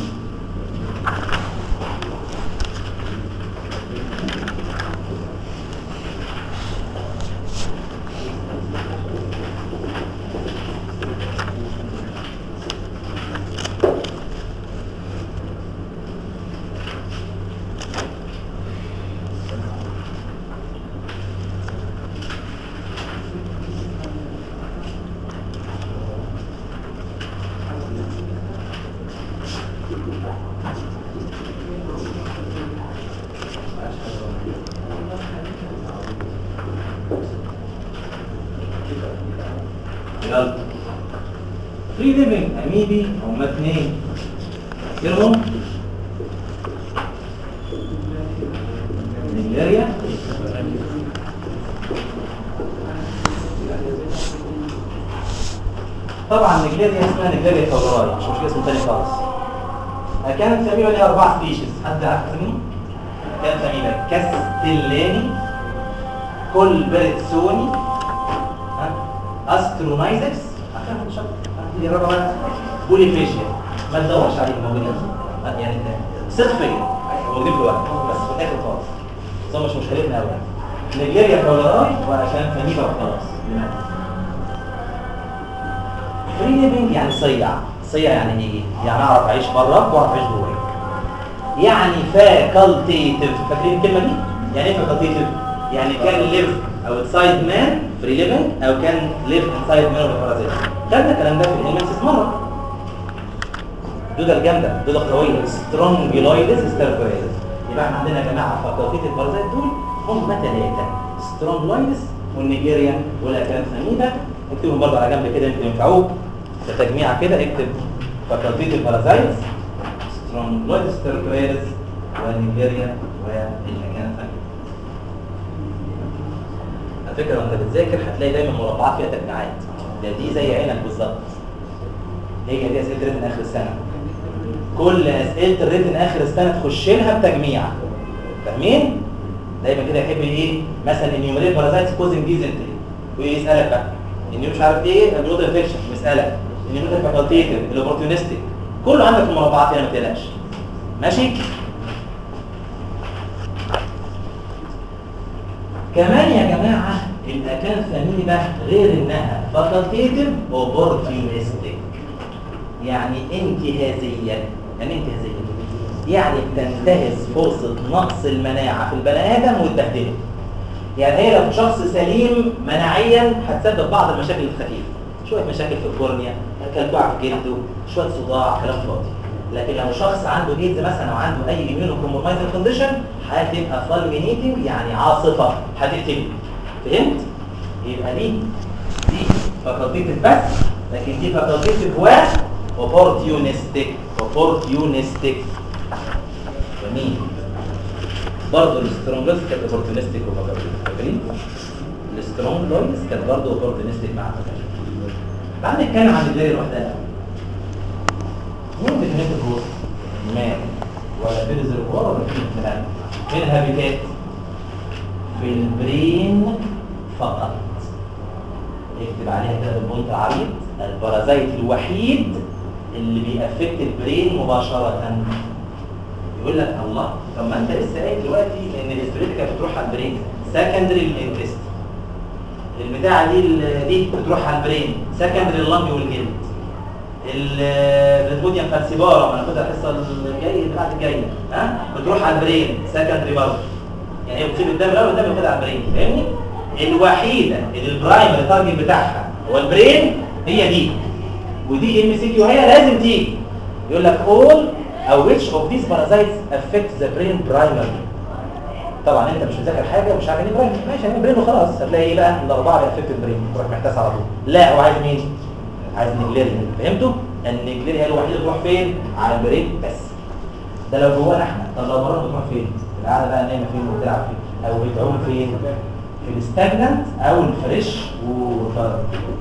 S1: يلا فري ليفنج اميبي هما اثنين فاكرهم نيجيريا طبعا نيجيريا اسمها نيجيريا فوراي مش مشكله اسم تاني خالص كانت سميمه ليها اربع سبيشيز حد عارف اسمهم كانت سميمه كاستلاني كل بريتسوني استرونايزكس عشان مش دي الرابعه بقى بوليفيشيا ما تدورش عليهم موجودين يعني ثق فيا موجودين في الوقت بس في الاخر خالص بس هم مش مشكلتنا قوي يعني نيجيريا فولاراي وعشان فنيبا وخلاص لماذا؟ فري ليفنج يعني صيع صيع يعني ايه؟ يعني اعرف اعيش بره واعرف اعيش جوايا يعني فاكولتيتيف فاكرين الكلمه دي؟ يعني ايه فاكولتيتيف؟ يعني كان ليف outside man free living او كان live inside man of parasite خدنا الكلام ده في الاليمنتس مره دوده الجامده دوده قويه سترونجيلويدز ستيرفويدز يبقى احنا عندنا يا جماعه فاكولتيف البارازيت دول هم ثلاثه سترونجيلويدز والنيجيريان والاكانثاميبا اكتبهم برضه على جنب كده يمكن ينفعوك كتجميعه كده اكتب فاكولتيف البارازيت سترونجيلويدز ستيرفويدز والنيجيريا والاكانثاميبا على فكره وانت بتذاكر هتلاقي دايما مربعات فيها تجميعات ده دي زي عينك بالظبط هي دي اسئله ريتن اخر السنه كل اسئله الريتن اخر السنه تخش لها بتجميع فاهمين دايما كده يحب ايه مثلا انيوميريت بارازايتس كوزنج ديزنتري ويسالك بقى انه مش عارف ايه البلود انفكشن مساله انيوميريت فاكولتيتيف الاوبورتونستيك كله عندك في المربعات هنا ما تقلقش ماشي كمان يا جماعة الأكان ثمينة غير إنها فاكولتيتيف اوبورتيونستيك يعني انتهازية يعني انتهازية يعني بتنتهز فرصة نقص المناعة في البني آدم وتبهدله يعني هي لو شخص سليم مناعيا هتسبب بعض المشاكل الخفيفة شوية مشاكل في الكورنيا كلكوعة في جلده شوية صداع كلام فاضي لكن لو شخص عنده ايدز مثلا او عنده اي اميونو كومبرومايزنج كونديشن هتبقى فالمينيتنج يعني عاصفه هتقتله فهمت يبقى دي دي فاكولتيف بس لكن دي فاكولتيف و اوبورتيونستيك اوبورتيونستيك جميل برضه السترونجست كانت اوبورتيونستيك وفاكولتيف فاكرين السترونج لويس كانت برضه اوبورتيونستيك مع فاكولتيف تعال نتكلم عن الدايره لوحدها مين ديفينيتيف روت مان ولا في ريزرفوار ولا في احتمال فين الهابيتات في البرين فقط اكتب عليها كده بالبنط عريض البارازيت الوحيد اللي بيأفكت البرين مباشرة يقول لك الله طب ما انت لسه قايل دلوقتي ان الاستريتيكا بتروح على البرين سكندري الانتست البتاعه دي ال- دي بتروح على البرين سكندري اللنج والجلد الريتموديوم فالسيبارا ما ناخدها الحصه الجايه اللي بعد الجايه ها بتروح على البرين سكندري برضه يعني هي بتسيب الدم الاول والدم ياخدها على البرين فاهمني الوحيده اللي البرايمري تارجت بتاعها هو البرين هي دي ودي ام سي كيو هي لازم تيجي يقول لك all او which of these parasites affect the brain primarily طبعا انت مش مذاكر حاجه ومش عارف يعني براين ماشي يعني برين وخلاص هتلاقي ايه بقى الاربعه بيأفكت البرين تروح محتاس على طول لا هو عايز مين عايز نجليريا فهمتوا النجليريا هي الوحيده تروح فين على البرين بس ده لو جوانا احنا طب لو بره بتروح فين القعده بقى نايمه فين وبتلعب فين او بتعوم فين في الستاجنانت او الفريش ووتر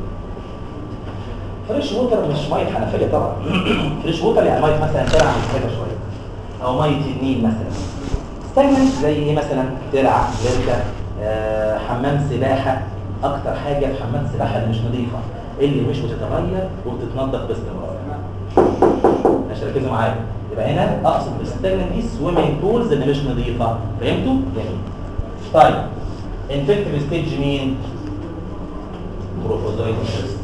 S1: فريش ووتر مش ميه حنفيه طبعا فريش ووتر يعني ميه مثلا ترعه مستاجه شويه او ميه النيل مثلا ستاجنانت زي ايه مثلا ترعه بركه آه، حمام سباحه اكتر حاجه في حمام السباحه اللي مش نظيفه اللي مش بتتغير وبتتنضف باستمرار عشان ركزوا معايا يبقى هنا اقصد بالستاجنانت دي سويمنج بولز اللي مش نظيفه فهمتوا جميل طيب انفكتيف ستيج مين بروفوزويد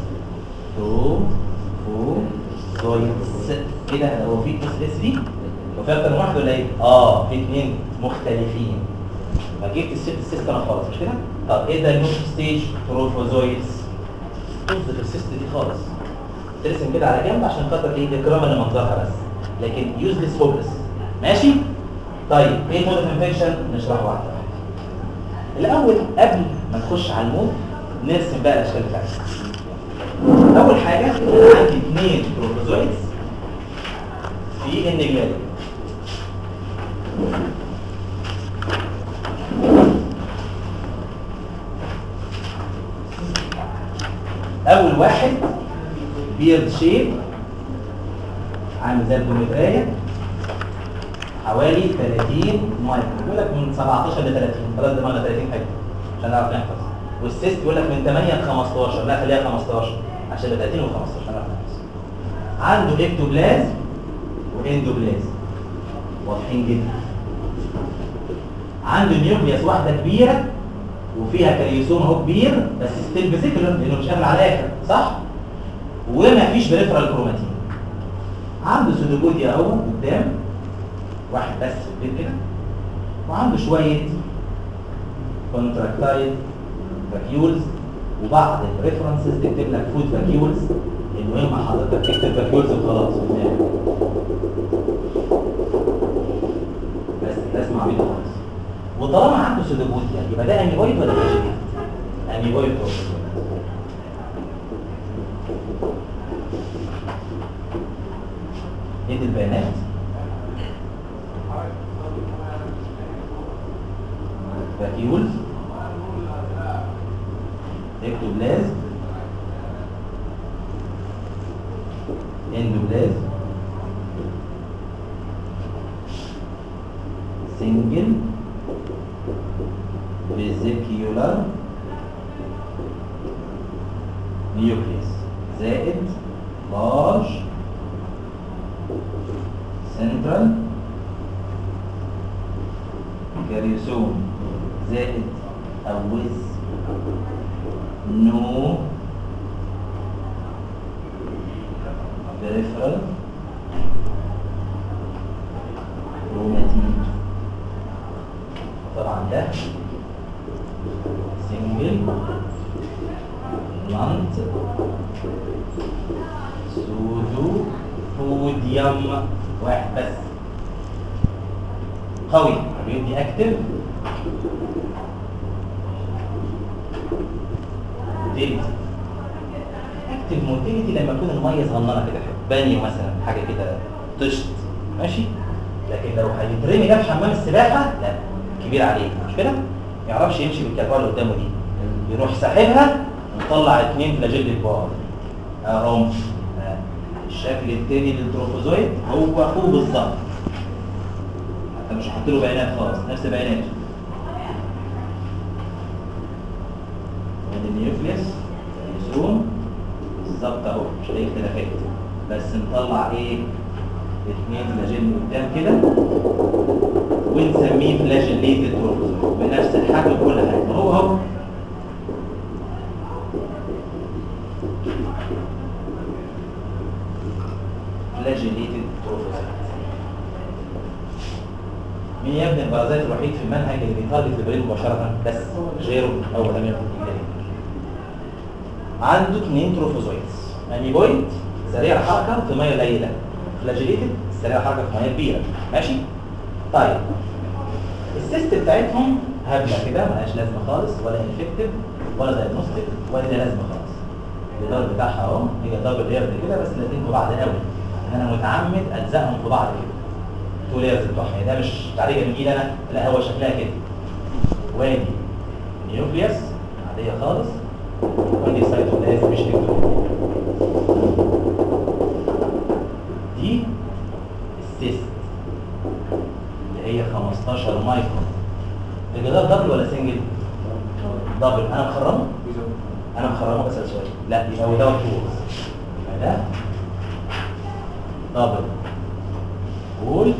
S1: بروفوزويدز ايه ده هو في اس اس دي وفي اكتر من واحد ولا ايه اه في اثنين مختلفين ما جبت الست السيستم خالص مش كده طب ايه ده النوت ستيج بروفوزويدز طز في السيست دي خالص ترسم كده على جنب عشان خاطر ايه اكراما لمنظرها بس لكن يوزلس هوبلس ماشي طيب ايه مود انفكشن نشرحه واحده واحده الاول قبل ما نخش على المود نرسم بقى الاشكال بتاعتها اول حاجه أنا عندي اثنين بروفوزويدز في النجلاري اول واحد بيرد شيب عامل زي الكمبيوترايه حوالي 30 مايكرو بيقول لك من 17 ل 30 خلاص دماغنا 30 حاجه عشان نعرف نحفظ والسيست بيقول لك من 8 ل 15 لا خليها 15 عشان يبقى 30 و 15 عشان نعرف نحفظ عنده اكتوبلاز واندوبلاز واضحين جدا عنده نيوكليوس واحده كبيره وفيها كاليوسوم اهو كبير بس ستيل فيزيكولر لانه مش قافل على الاخر صح وما فيش بريفرال كروماتين عنده سودوجوديا اهو قدام واحد بس في البيت كده وعنده شويه كونتراكتايل فاكيولز وبعض الريفرنسز تكتب لك فود فاكيولز المهم حضرتك تكتب فاكيولز وخلاص بس ده اسمع بيه خالص وطالما عنده سودوجوديا يبقى ده اميبويد ولا فاجيتيف؟ اميبويد بروتوزويد ادي البيانات فاكيولز اكتوبلاز اندوبلاز سنجل فيزيكيولار نيوكليس زائد لارج سنترال كاريوسوم زائد او ويز نو peripheral روماتيد طبعا ده سنجل بلانت سودو فوديوم واحد بس قوي بيدي اكتف موتيليتي اكتف موتيليتي لما تكون الميه صغننه كده بانيو مثلا حاجه كده طشت ماشي لكن لو هيترمي ده في حمام السباحه لا كبير عليه مش كده ما يعرفش يمشي بالكتوه اللي قدامه دي يروح ساحبها ويطلع اتنين فلاجيل كبار اهم آه. الشكل التاني للتروفوزويد هو اخوه بالظبط حتى مش هحط له بيانات خالص نفس بياناته ادي النيوكليس زوم بالظبط اهو مش اي اختلافات بس نطلع ايه اثنين فلاجيل قدام كده ونسميه فلاجيليتد تروفوزويد بنفس الحجم وكل حاجه هو هو فلاجيليتد تروفوزويد مين يا ابني البرازيت الوحيد في المنهج اللي بيتارجت البرين مباشره بس غيره او لم يكن عنده اثنين تروفوزويدز اميبويد سريع الحركه في ميه قليله فلاجيليتد سريع الحركه في ميه كبيره ماشي طيب السيست بتاعتهم هبله كده ملهاش لازمه خالص ولا انفكتيف ولا دايجنوستيك ولا ليها لازمه خالص الجدار بتاعها اهو هي دبل ليرد كده بس الاثنين في بعض قوي انا متعمد الزقهم في بعض كده تو ليرز بتوعها ده مش تعريجه من ايدي انا لا هو شكلها كده وادي نيوكليوس عاديه خالص وادي سايتوبلازم مش تكتب دي السيست اللي هي 15 مايكرون الجدار دبل ولا سنجل؟ دبل انا مخرمه؟ انا مخرمه بسال سؤال لا يبقى هو دوت فورس يبقى ده دبل وول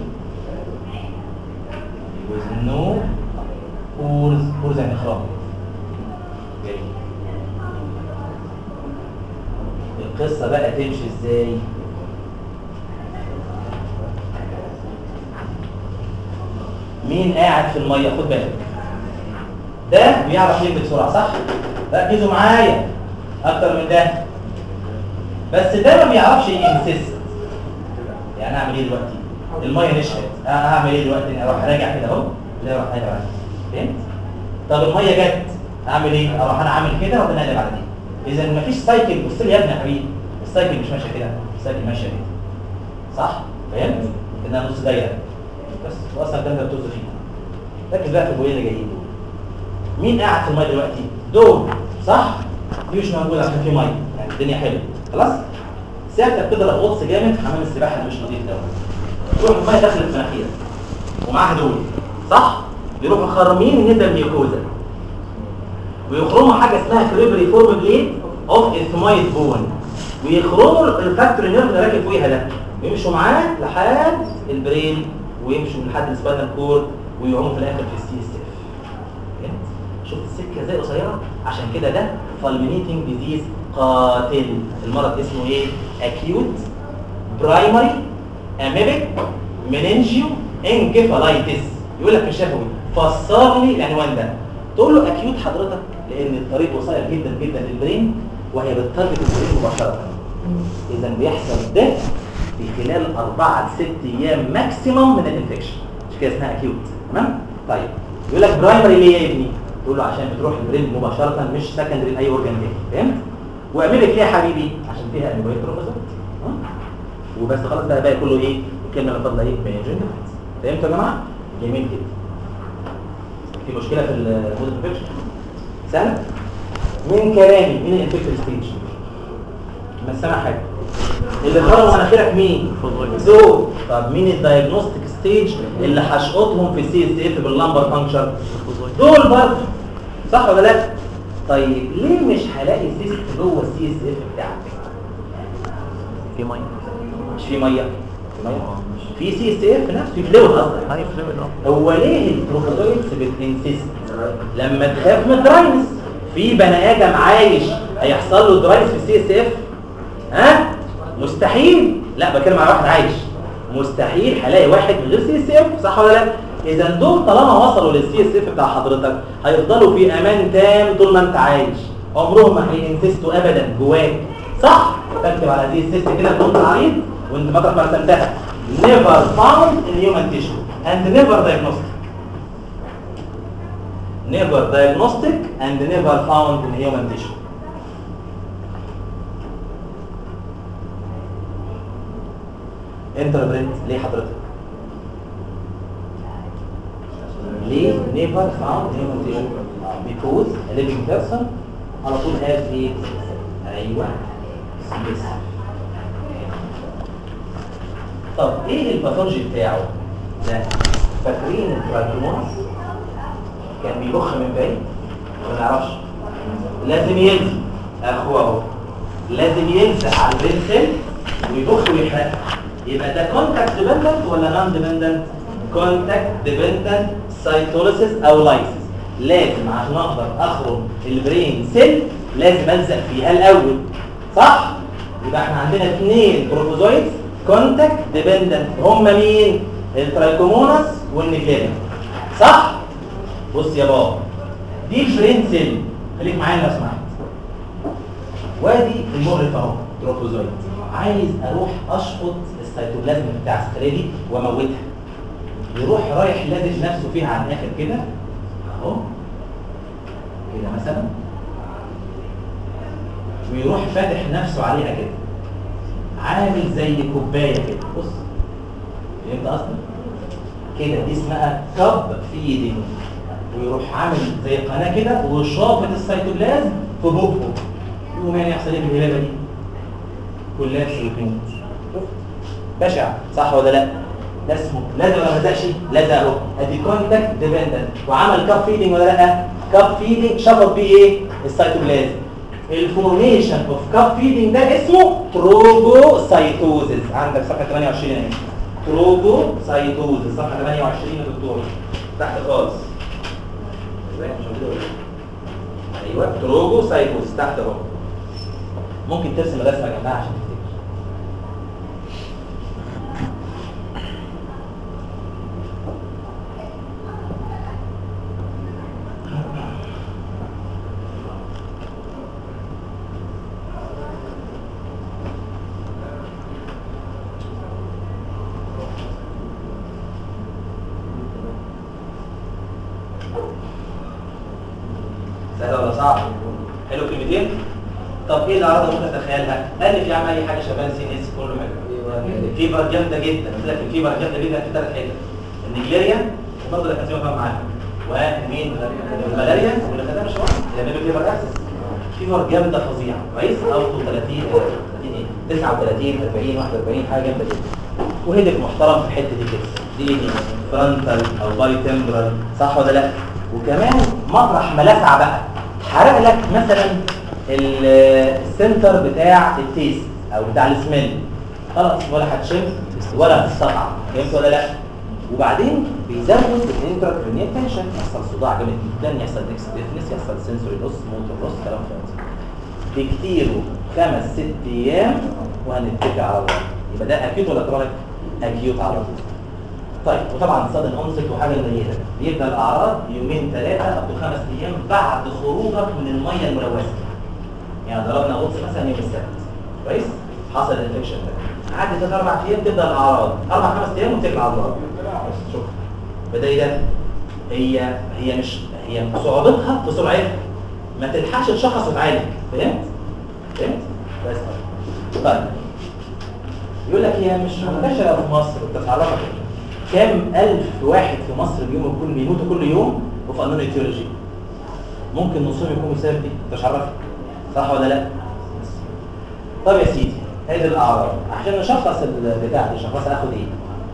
S1: with no pores pores يعني خرام جميل القصة بقى تمشي ازاي مين قاعد في المية خد بالك ده بيعرف يجري بسرعة صح ركزوا معايا اكتر من ده بس ده ما بيعرفش ينسست يعني اعمل ايه دلوقتي الميه نشفت انا هعمل ايه دلوقتي اروح راجع كده اهو لا اروح راجع بعد فهمت طب الميه جت اعمل ايه اروح انا عامل كده وابدا اقلب على دي اذا مفيش سايكل بص لي يا ابني يا حبيبي السايكل مش ماشيه كده السايكل ماشيه كده صح فهمت كده نص دايره بس واصلا الكلام ده بتوزن فيه ركز بقى في البويه اللي جايين دول مين قاعد في الميه دلوقتي دول صح دي مش موجوده عشان في ميه يعني الدنيا حلوه خلاص ساعتها بتضرب غطس جامد في حمام السباحه اللي مش نظيف ده تروح الميه داخل في مناخيرك ومعاها دول صح يروحوا خرمين الندى الميوكوزا ويخرموا حاجه اسمها كريبري فورم بليد اوف اثمايد بون ويخرموا الفاكتور نيرف اللي راكب فوقيها ده ويمشوا معاه لحد البرين ويمشوا لحد السباينال كورد ويقوموا في الاخر في السي اس اف فهمت شفت السكه ازاي قصيره عشان كده ده فالمينيتنج ديزيز قاتل المرض اسمه ايه اكيوت برايمري اميبك مننجيو انكفالايتس يقول لك في الشفوي فسر لي العنوان ده تقول له اكيوت حضرتك لان الطريق قصير جدا جدا للبرين وهي بتارجت البرين مباشره اذا بيحصل ده في خلال أربعة لست ايام ماكسيمم من الانفكشن مش كده اسمها اكيوت تمام طيب يقول لك برايمري ليه يا ابني تقول له عشان بتروح البرين مباشره مش سكندري لاي اورجان تاني فهمت واعملك ليه يا حبيبي عشان فيها انيبويد بروفيسور وبس خلاص بقى باقي كله ايه الكلمه اللي فاضله ايه بيجن فهمتوا يا جماعه جميل جدا في مشكله في المود انفكشن سهله من كلامي من الانفكتيف ستيج ما سامع حاجه اللي خرجوا مناخيرك مين زو طب مين الدايجنوستيك ستيج اللي هشقطهم في السي اس اف باللمبر فانكشن دول برضه صح ولا لا طيب ليه مش هلاقي سيست جوه السي اس اف بتاعك
S3: في ميه
S1: مش في ميه في ميه في سي اس اف نفسه في فلويد قصدك
S3: هاي فلويد اه
S1: هو ليه البروفيزويدز بتنسيست لما تخاف من الدراينس في بني ادم عايش هيحصل له دراينس في السي اس اف ها مستحيل لا بتكلم على واحد عايش مستحيل هلاقي واحد من غير سي اس اف صح ولا لا اذا دول طالما وصلوا للسي اس اف بتاع حضرتك هيفضلوا في امان تام طول ما انت عايش عمرهم ما هينسستوا ابدا جواك صح تكتب على دي السيست كده بنقطه عريض وانت مطرح ما رسمتها never found in human tissue and never diagnostic never diagnostic and never found in human tissue انتربريت ليه حضرتك ليه never found in human tissue because a living person على طول has ايه ايوه سبيس طب ايه الباثولوجي بتاعه ده فاكرين الترايكومونس كان بيبخ من بعيد ما نعرفش لازم يلزق اخوه اهو لازم يلزق على البرين سيل ويبخ ويحرق يبقى ده كونتاكت ديبندنت ولا نون ديبندنت كونتاكت ديبندنت سايتوليسيس او لايسيس لازم عشان اقدر اخرج البرين سيل لازم الزق فيها الاول صح يبقى احنا عندنا اثنين بروتوزويدز كونتاكت ديبندنت هم مين الترايكوموناس والنيكليريا صح بص يا بابا دي البرين سيل خليك معايا لو سمحت وادي المغرف اهو تروبوزويد عايز اروح اشفط السيتوبلازم بتاع السكريه دي واموتها يروح رايح لازم نفسه فيها على الاخر كده اهو كده مثلا ويروح فاتح نفسه عليها كده عامل زي كوبايه كده بص فهمت قصدي كده دي اسمها كب فيدنج ويروح عامل زي قناه كده وشافط السيتوبلازم في بقه يقوم يعني يحصل ايه بالهبابه دي كلها ويموت شفت بشع صح ولا لا ده اسمه لازم ولا ما لزقش لزق اهو ادي كونتاكت ديبندنت وعمل كاب فيدنج ولا لا كاب فيدنج شفط بيه ايه السيتوبلازم الفورميشن اوف كاب فيدنج ده اسمه تروبوسايتوزيس عندك صفحه 28 اهي تروبوسايتوزيس صفحه 28 يا دكتور تحت خالص ايوه مش موجوده ولا إيه؟ ايوه تروبوسايتوزيس تحت اهو ممكن ترسم الرسمه جنبها عشان تفتكر سهل ولا صعب حلو كلمتين طب ايه الاعراض اللي ممكن اتخيلها قال في عم اي حاجه شبان سي اس كله حلو فيبر جامده جدا قلت لك الفيبر جامده جدا في ثلاث حتت النيجيريا وبرضه اللي كان سيبها معاها ومين الملاريا واللي خدها مش واحد يعني فيبر اكسس فيبر جامده فظيعه كويس اوتو 30 30 ايه 39 40 41 حاجه جامده جدا وهدف محترم في الحته دي كده دي ايه دي فرونتال او باي تمبرال صح ولا لا وكمان مطرح ما لسع بقى حرق لك مثلا ال- السنتر بتاع التيست او بتاع السميل خلاص ولا هتشم ولا هتستطعم فهمت ولا لا وبعدين بيزود الانتراكرينيال تنشن يحصل صداع جامد جدا يحصل ديكس ديفنس يحصل سنسوري لوس موتور لوس كلام فاضي بكتيره خمس ست ايام وهنتكل على الله يبقى ده اكيوت ولا كرونيك اكيوت على طول طيب وطبعا صدن انست وحاجه قليله بيبدا الاعراض يومين ثلاثه او خمس ايام بعد خروجك من الميه الملوثه يعني ضربنا غطس مثلا يوم السبت كويس حصل الانفكشن ده عدى ثلاث اربع ايام تبدا الاعراض اربع خمس ايام وتكل على الله بس شكرا بدا ايه ده هي هي مش هي صعوبتها في سرعتها ما تلحقش تشخص وتعالج فهمت فهمت بس طيب يقول لك هي مش منتشره في مصر انت تعرفها كام الف واحد في مصر اليوم يكون بيموتوا كل يوم وفي قانون التيولوجي ممكن نصهم يكونوا بسبب دي انت مش عارفها صح ولا لا طب يا سيدي هذه الاعراض عشان نشخص البتاع دي نشخصها اخد ايه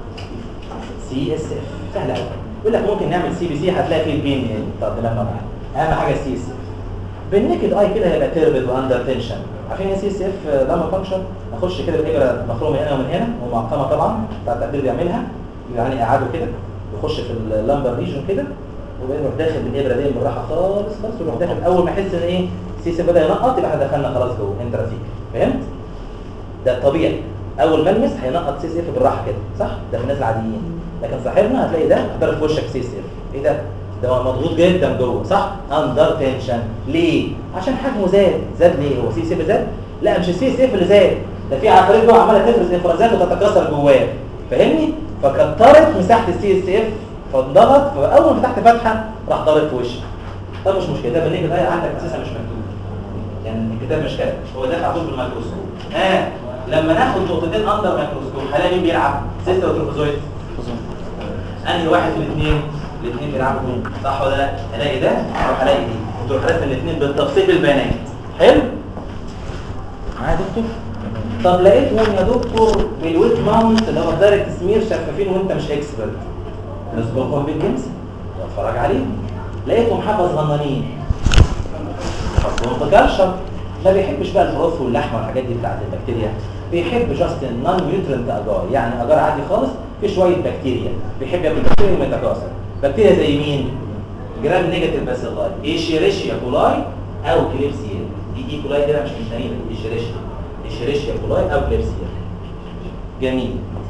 S1: سي اس اف سهل قوي يقول لك ممكن نعمل سي بي سي هتلاقي فيه البين يعني طب دماغنا معانا اهم حاجه السي اس اف بالنكد اي كده هيبقى تيربد واندر تنشن عارفين السي اس اف لما فانكشن اخش كده بالابره مخرومه من هنا ومن هنا ومعقمه طبعا بتاع التقدير بيعملها يعني اعاده كده يخش في اللامبر ريجن كده وبعدين يروح داخل بالابره دي بالراحه خالص خالص ويروح داخل اول ما يحس ان ايه السي اس اف بدا ينقط يبقى احنا دخلنا خلاص جوه انترافيك فهمت؟ ده طبيعي اول ما المس هينقط سي اس اف بالراحه كده صح؟ ده في الناس العاديين لكن صاحبنا هتلاقي ده ضرب في وشك سي اس اف ايه ده؟ ده مضغوط جدا جوه صح؟ اندر تنشن ليه؟ عشان حجمه زاد زاد ليه؟ هو سي اس اف زاد؟ لا مش السي اس اف اللي زاد ده في عفاريت جوه عماله تفرز افرازات وتتكاثر جواه فاهمني فكترت مساحه السي اس اف فانضغط فاول ما فتحت فتحه راح ضارب في وشك طب مش مشكله ده بالنسبه ده عندك اساسا مش مكتوب يعني الكتاب مش كده هو دافع طول بالميكروسكوب ها آه. لما ناخد نقطتين اندر ميكروسكوب هلاقي مين بيلعب سيستم وتروفوزويد انهي واحد في الاثنين الاثنين بيلعبوا صح ولا لا هلاقي ده او هلاقي دي وتروح راسم الاثنين بالتفصيل بالبيانات حلو معايا يا دكتور طب لقيتهم يا دكتور بالويت ماونت اللي هو دايركت سمير شفافين وانت مش اكسبرت نسبقهم بالجنس واتفرج عليهم لقيتهم حبه صغننين حطهم في كالشر ما بيحبش بقى البروث واللحمه والحاجات دي بتاعت البكتيريا بيحب جاست نون نيوترنت اجار يعني اجار عادي خالص في شويه بكتيريا بيحب ياكل بكتيريا ويتكاثر بكتيريا زي مين جرام نيجاتيف باسيلاي ايشيريشيا كولاي او كليبسيا دي اي كولاي دي مش مستنيه ايشيريشيا ايشيريشيا كولاي او كليبسيا جميل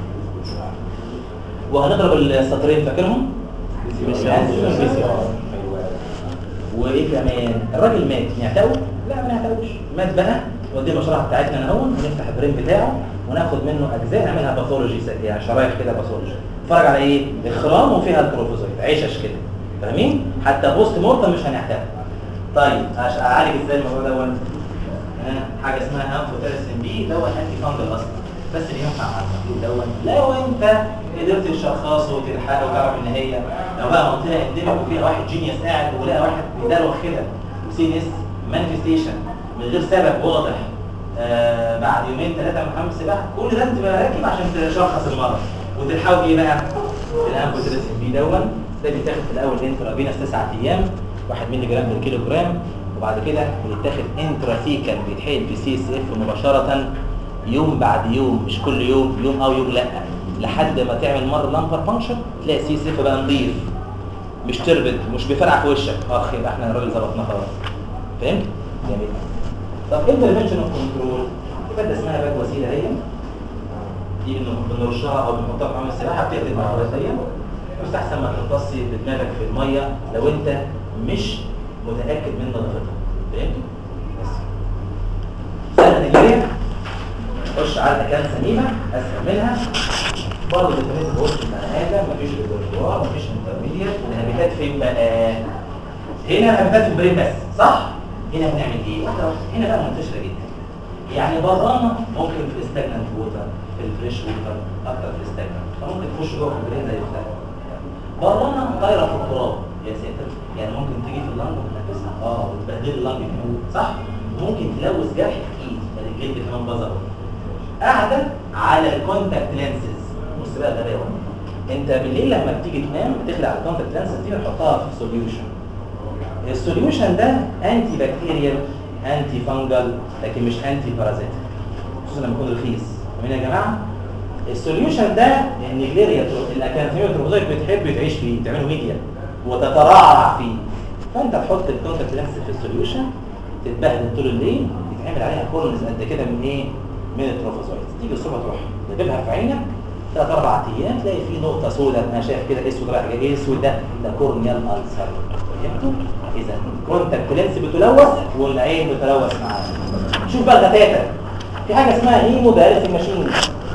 S1: وهنضرب السطرين فاكرهم وايه كمان الراجل مات نعتقه لا ما نعتقوش مات بقى ودي المشرحه بتاعتنا انا اهون ونفتح البرين بتاعه وناخد منه اجزاء نعملها باثولوجي يعني شرايح كده باثولوجي نتفرج على ايه الخرام وفيها التروفوزويد عيشش كده فاهمين حتى بوست مورتم مش هنحتاج طيب عشان اعالج ازاي الموضوع دون حاجه اسمها انفوتيرسين بي دون انتي فانجل اصلا بس اللي ينفع مع المفروض دون لو انت قدرت تشخصه وتلحقه وتعرف ان هي لو بقى منطقه انديميك وفيها واحد جينيوس قاعد ولقى واحد بيدلوخ كده وسي اس مانيفستيشن من غير سبب واضح آه بعد يومين ثلاثه من حمام السباحه كل ده انت بقى راكب عشان تشخص المرض وتلحقه ايه بقى؟ الانفوتيرسين بي دون ده بيتاخد في الاول انترافينوس 9 ايام 1 مللي جرام بالكيلو جرام وبعد كده بيتاخد انترافيكال بيتحقن في سي اس اف مباشره يوم بعد يوم مش كل يوم يوم او يوم لا لحد ما تعمل مره لامبر فانكشن تلاقي سي اس اف بقى نضيف مش تربت مش بيفرقع في وشك اخ يبقى احنا الراجل ظبطناه خلاص فهمت؟ جميل طب انترفنشن اوف كنترول يبقى ده اسمها باك وسيله هي دي بنرشها او بنحطها في حمام السباحه بتقتل الميكروبات دي يستحسن ما تغطسي بدماغك في الميه لو انت مش متاكد من نظافتها فهمت؟ بس سهله نيجيريا خش على مكان سليمه اسهل منها برضه بتميز الوسط بني ادم مفيش ريزرفوار مفيش انترميديت الهابيتات فين بقى؟ هنا الهابيتات في البرين بس صح؟ هنا بنعمل ايه؟ هنا بقى منتشره جدا يعني برانا ممكن في الستاجنانت ووتر في الفريش ووتر اكتر في الستاجنانت فممكن تخش جوه في البرين زي بتاعك برانا طايره في التراب يا ساتر يعني ممكن تيجي في اللنج وتنفسها اه وتبهدل اللنج كمان صح؟ ممكن تلوث جرح في ايد يعني الجلد كمان بظهر قاعده على الكونتاكت لينسز بص بقى غباوه انت بالليل لما بتيجي تنام بتخلع الكونتاكت لينسز دي وتحطها في سوليوشن السوليوشن ده انتي بكتيريال انتي فانجل لكن مش انتي بارازيت خصوصا لما يكون رخيص فاهمين يا جماعه السوليوشن ده النيجليريا الاكانثيميا تروبوزويد بتحب تعيش فيه تعمله ميديا وتترعرع فيه فانت تحط الكونتاكت لينس في السوليوشن تتبهدل طول الليل يتعمل عليها كولونز قد كده من ايه من التروفوزويد تيجي الصبح تروح تجيبها في عينك ثلاث اربع ايام تلاقي في نقطه سوداء انا شايف كده اسود رايح جاي اسود ده ده كورنيال السر فهمتوا اذا كونتاكت لينس بتلوث والعين بتلوث معاها شوف بقى الغتاتة في حاجه اسمها هيمو دايركتنج ماشين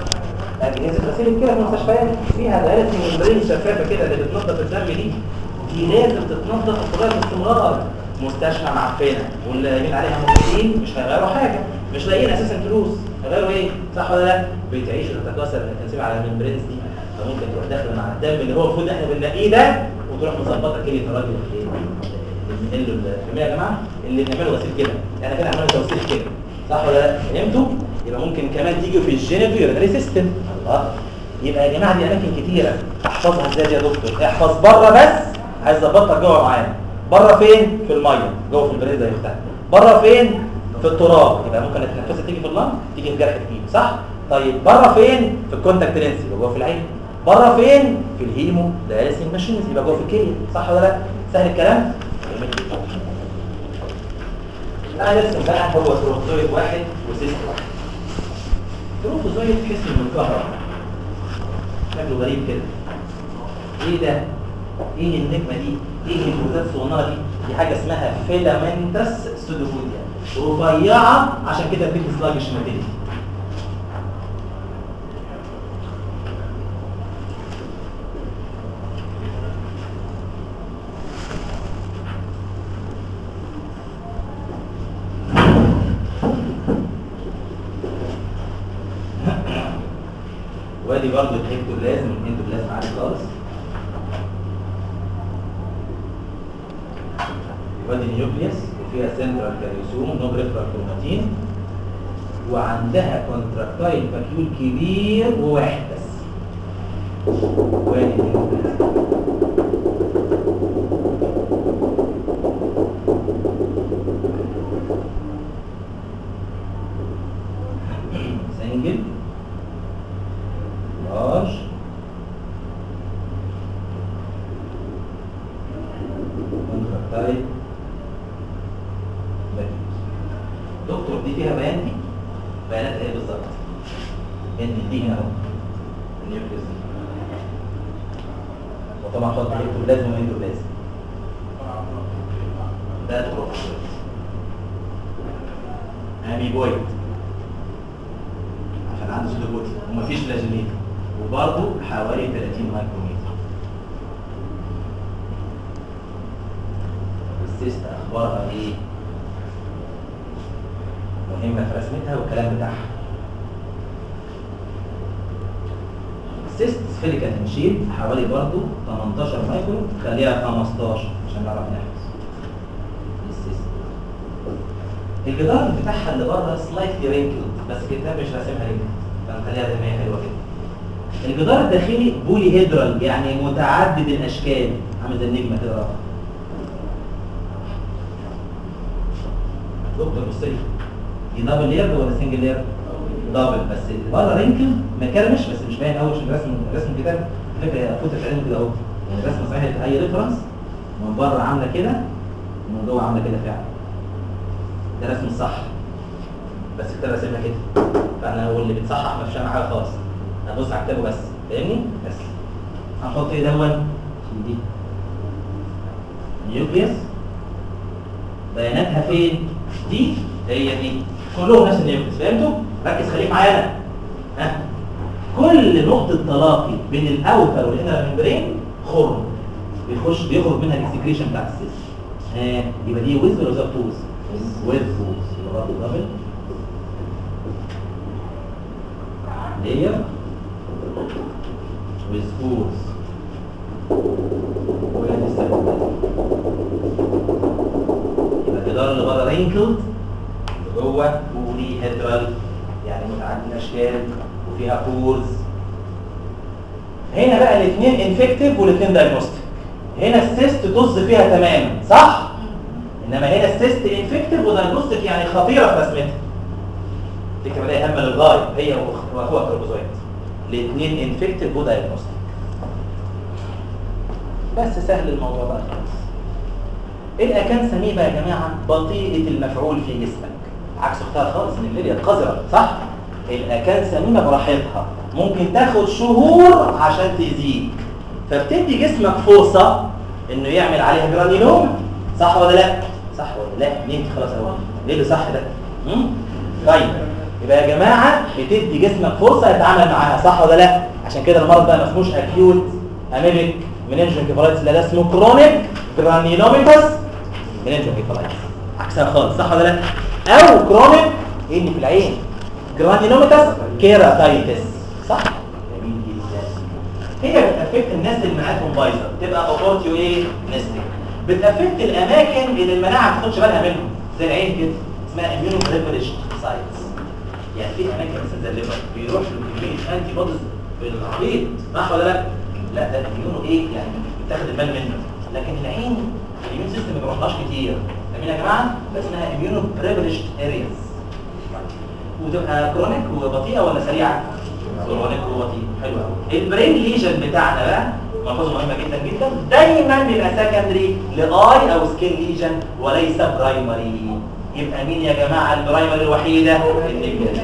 S1: اجهزه غسيل كده في المستشفيات فيها دايركتنج ممبرين شفافه كده اللي بتنظف الدم دي دي لازم تتنظف بطريقه باستمرار مستشفى معفنه واللي قايمين عليها مهندسين مش هيغيروا حاجه مش لاقيين اساسا فلوس هيغيروا ايه صح ولا لا بتعيش وتتكاثر التنسيب على الممبرينز دي فممكن تروح داخله مع الدم اللي هو المفروض احنا بنلاقيه ده وتروح مظبطه كليه الراجل اللي بننقله الفهميه يا جماعه اللي بنعمله غسيل كده احنا كده عملنا توصيل كده صح ولا لا فهمتوا يبقى ممكن كمان تيجي في الجينيفيرنري سيستم الله يبقى يا جماعه دي اماكن كتيره احفظها ازاي يا دكتور احفظ بره بس عايز اظبطها جوه معانا بره فين في الميه جوه في البريد زي بتاعنا بره فين في التراب يبقى ممكن التنفسه تيجي في اللنج تيجي في جرح الايد صح طيب بره فين في الكونتاكت لينس يبقى جوه في العين بره فين في الهيمو دايليسينج ماشينز يبقى جوه في الكليه صح ولا لا سهل الكلام لا نرسم بقى هو تروفوزويد واحد وسيست واحد تروفوزويد تحس انه مكهرب شكله غريب كده ايه ده ايه النجمه دي ايه الفوزات الصغننه دي دي حاجه اسمها فيلامنتس سودوفوديا رفيعه عشان كده بتدي سلاجش ماتيريال وادي برضه الهيكتوبلازم والهيكتوبلازم عادي خالص وادي النيوكليوس وفيها سنترال كاريوسوم نو بريفرال كروماتين وعندها كونتراكتايل فاكيول كبير وواحد بس وادي النيوكليوس سنجل لارج كونتراكتايل دكتور دي فيها بيان دي بيانات ايه بالظبط ان دي هنا اهو النيوكليوس دي وطبعا خط الاكتوبلازم والاندوبلازم ده تروفوبلازم اميبويد عشان عنده سلوبوتي ومفيش فلاجيليتر وبرضه حوالي 30 مايكرومتر السيست اخبارها ايه مهمه في رسمتها والكلام بتاعها السيست سفيريكال شيب حوالي برضه 18 مايكرو خليها 15 عشان نعرف نحفظ السيست الجدار بتاعها اللي بره سلايتلي رينكلد بس الكتاب مش راسمها رينكلد فنخليها زي ما هي حلوه كده الجدار الداخلي بولي هيدرال يعني متعدد الاشكال عامل زي النجمه كده رافعه دكتور بص لي دي دبل لير ولا سنجل لير دبل بس اللي بره رينكل مكرمش بس مش باين قوي عشان رسم رسم الكتاب فكره هي فوت العلم كده اهو يعني الرسمه صحيح اي ريفرنس من بره عامله كده ومن جوه عامله كده فعلا ده رسم الصح بس الكتاب راسمها كده فانا هو اللي بتصحح مش فاهم حاجه خالص هبص على كتابه بس فاهمني بس هنحط ايه دون عشان دي نيوكليوس بياناتها فين دي هي دي كلهم نفس النيوكليوس فهمتوا ركز خليك معايا انا ها كل نقطه تلاقي بين الاوتر والانر ممبرين خرم بيخش بيخرج منها الاكسكريشن بتاعت السيستم ها يبقى دي ويز ولا ويز بوز ويز بوز يبقى برضه دبل layer with pores وهي دي السبب يبقى الجدار اللي بره رينكلد جوه بولي هيدرال يعني متعدد الاشكال وفيها بورز هنا بقى الاثنين انفكتيف والاثنين دايجنوستيك هنا السيست طز فيها تماما صح انما هنا السيست انفكتيف ودايجنوستيك يعني خطيره في رسمتها تكتب عليها هم للغايه هي واخوها كربوزويد الاثنين انفكتيف ودايجنوستيك بس سهل الموضوع بقى خالص الاكانساميبا يا جماعه بطيئه المفعول في جسمك عكس اختها خالص ان الليبيا قذره صح الاكانساميبا براحتها ممكن تاخد شهور عشان تزيد فبتدي جسمك فرصه انه يعمل عليها جرانيلوم صح ولا لا صح ولا لا نمت خلاص اهو ايه اللي صح ده مم؟ طيب يبقى يا جماعه بتدي جسمك فرصه يتعامل معاها صح ولا لا عشان كده المرض بقى ما اسموش اكيوت اميبيك مننجوكيفالايتس لا ده اسمه كرونيك جرانيلوميتاس مننجوكيفالايتس عكسها خالص صح ولا لا او كرونيك ايه اللي في العين جرانيلوميتاس كيراتايتس صح جميل جدا هي بتأفكت الناس اللي مناعتهم بايظه تبقى اوبورتيو ايه نستك بتأفكت الاماكن اللي المناعه ما تاخدش بالها منهم زي العين كده اسمها اميونو بريفريشن سايتس يعني في اماكن مثلا زي الليفر بيروح له كميه انتي بوديز بالعبيط صح ولا لا لا ده الاميونو ايه يعني بتاخد البال منه لكن العين الاميون سيستم ما بيروحلهاش كتير فاهمين يا جماعه ده اسمها اميونو بريفريشن ارياز وتبقى كرونيك وبطيئه ولا سريعه كرونيك وبطيئه حلو قوي البرين ليجن بتاعنا بقى ملحوظه مهمه جدا جدا دايما بيبقى سكندري لاي او سكين ليجن وليس برايمري يبقى مين يا جماعه البرايمري الوحيده النيجاتيف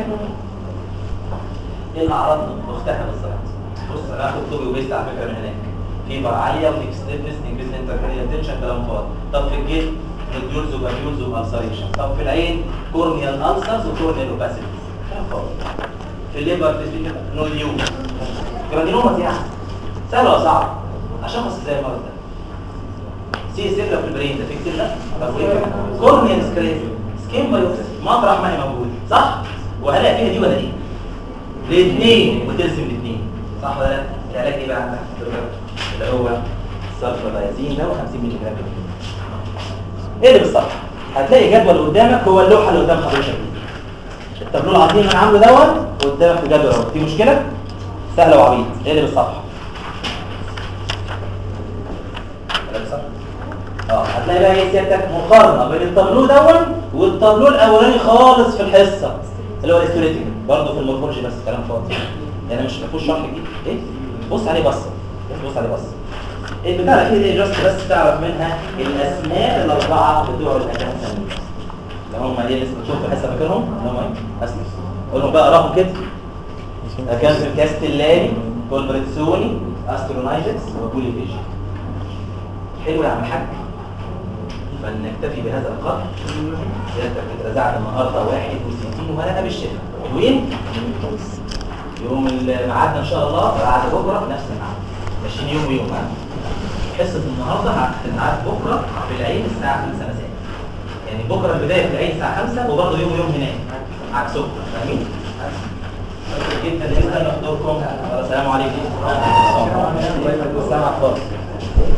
S1: ايه الاعراض اختها بالظبط بص انا هاخد كوبي وبيست على فكره من هناك فيبر عاليه ونيك ستيفنس انكريز انتركريال تنشن كلام فاضي طب في الجلد نوديولز وبابيولز والسريشن طب في العين كورنيال السرز وكورنيال اوباسيتيز كلام فاضي في الليبر تسبيك نوديول جرانيلومات يعني سهل ولا صعب عشان بس زي المرض ده سي سيبرا في البرين ده في كتير لا طب وايه كورنيال سكريز سكين بايوبسي مطرح ما هي موجوده صح وهلاقي فيها دي ولا دي الاثنين وترسم الاثنين صح ولا لا؟ العلاج ايه بقى عندك اللي هو السلفادايزين ده 50 مللي جرام ايه اللي بالصفحه هتلاقي جدول قدامك هو اللوحه اللي قدام حضرتك دي التابلو العظيم اللي انا عامله دوت قدامك في الجدول اهو في مشكله سهله وعبيط ايه اللي بالصفحه اللي بالصفحه اه هتلاقي بقى ايه سيادتك مقارنه بين التابلو دوت والتابلو الاولاني خالص في الحصه اللي هو الاستوريتيك برضه في المورفولوجي بس كلام فاضي يعني مش مفيهوش شرح جديد ايه بص عليه بصه بص بص عليه بصه البتاع الاخير دي جاست بس تعرف منها الاسماء الاربعه بتوع الاجانب اللي هم ايه لسه بتشوف في الحصه فاكرهم اللي هم ايه اسمع قول لهم بقى اقراهم كده كان كاستلاني كولبريتسوني استرونايتس وبولي فيجن حلو يا عم الحاج فلنكتفي بهذا القدر سيادتك اترزعت النهارده 61 ورقه بالشفا حلوين يوم ميعادنا ان شاء الله بعد بكره نفس الميعاد ماشيين يوم ويوم ها حصه النهارده هتتعاد بكره في العيد الساعه 5 مساء يعني بكره البدايه في العيد الساعه 5 وبرضه يوم ويوم هناك عكسكم فاهمين؟ شكرا جدا جدا لحضوركم السلام عليكم السلام عليكم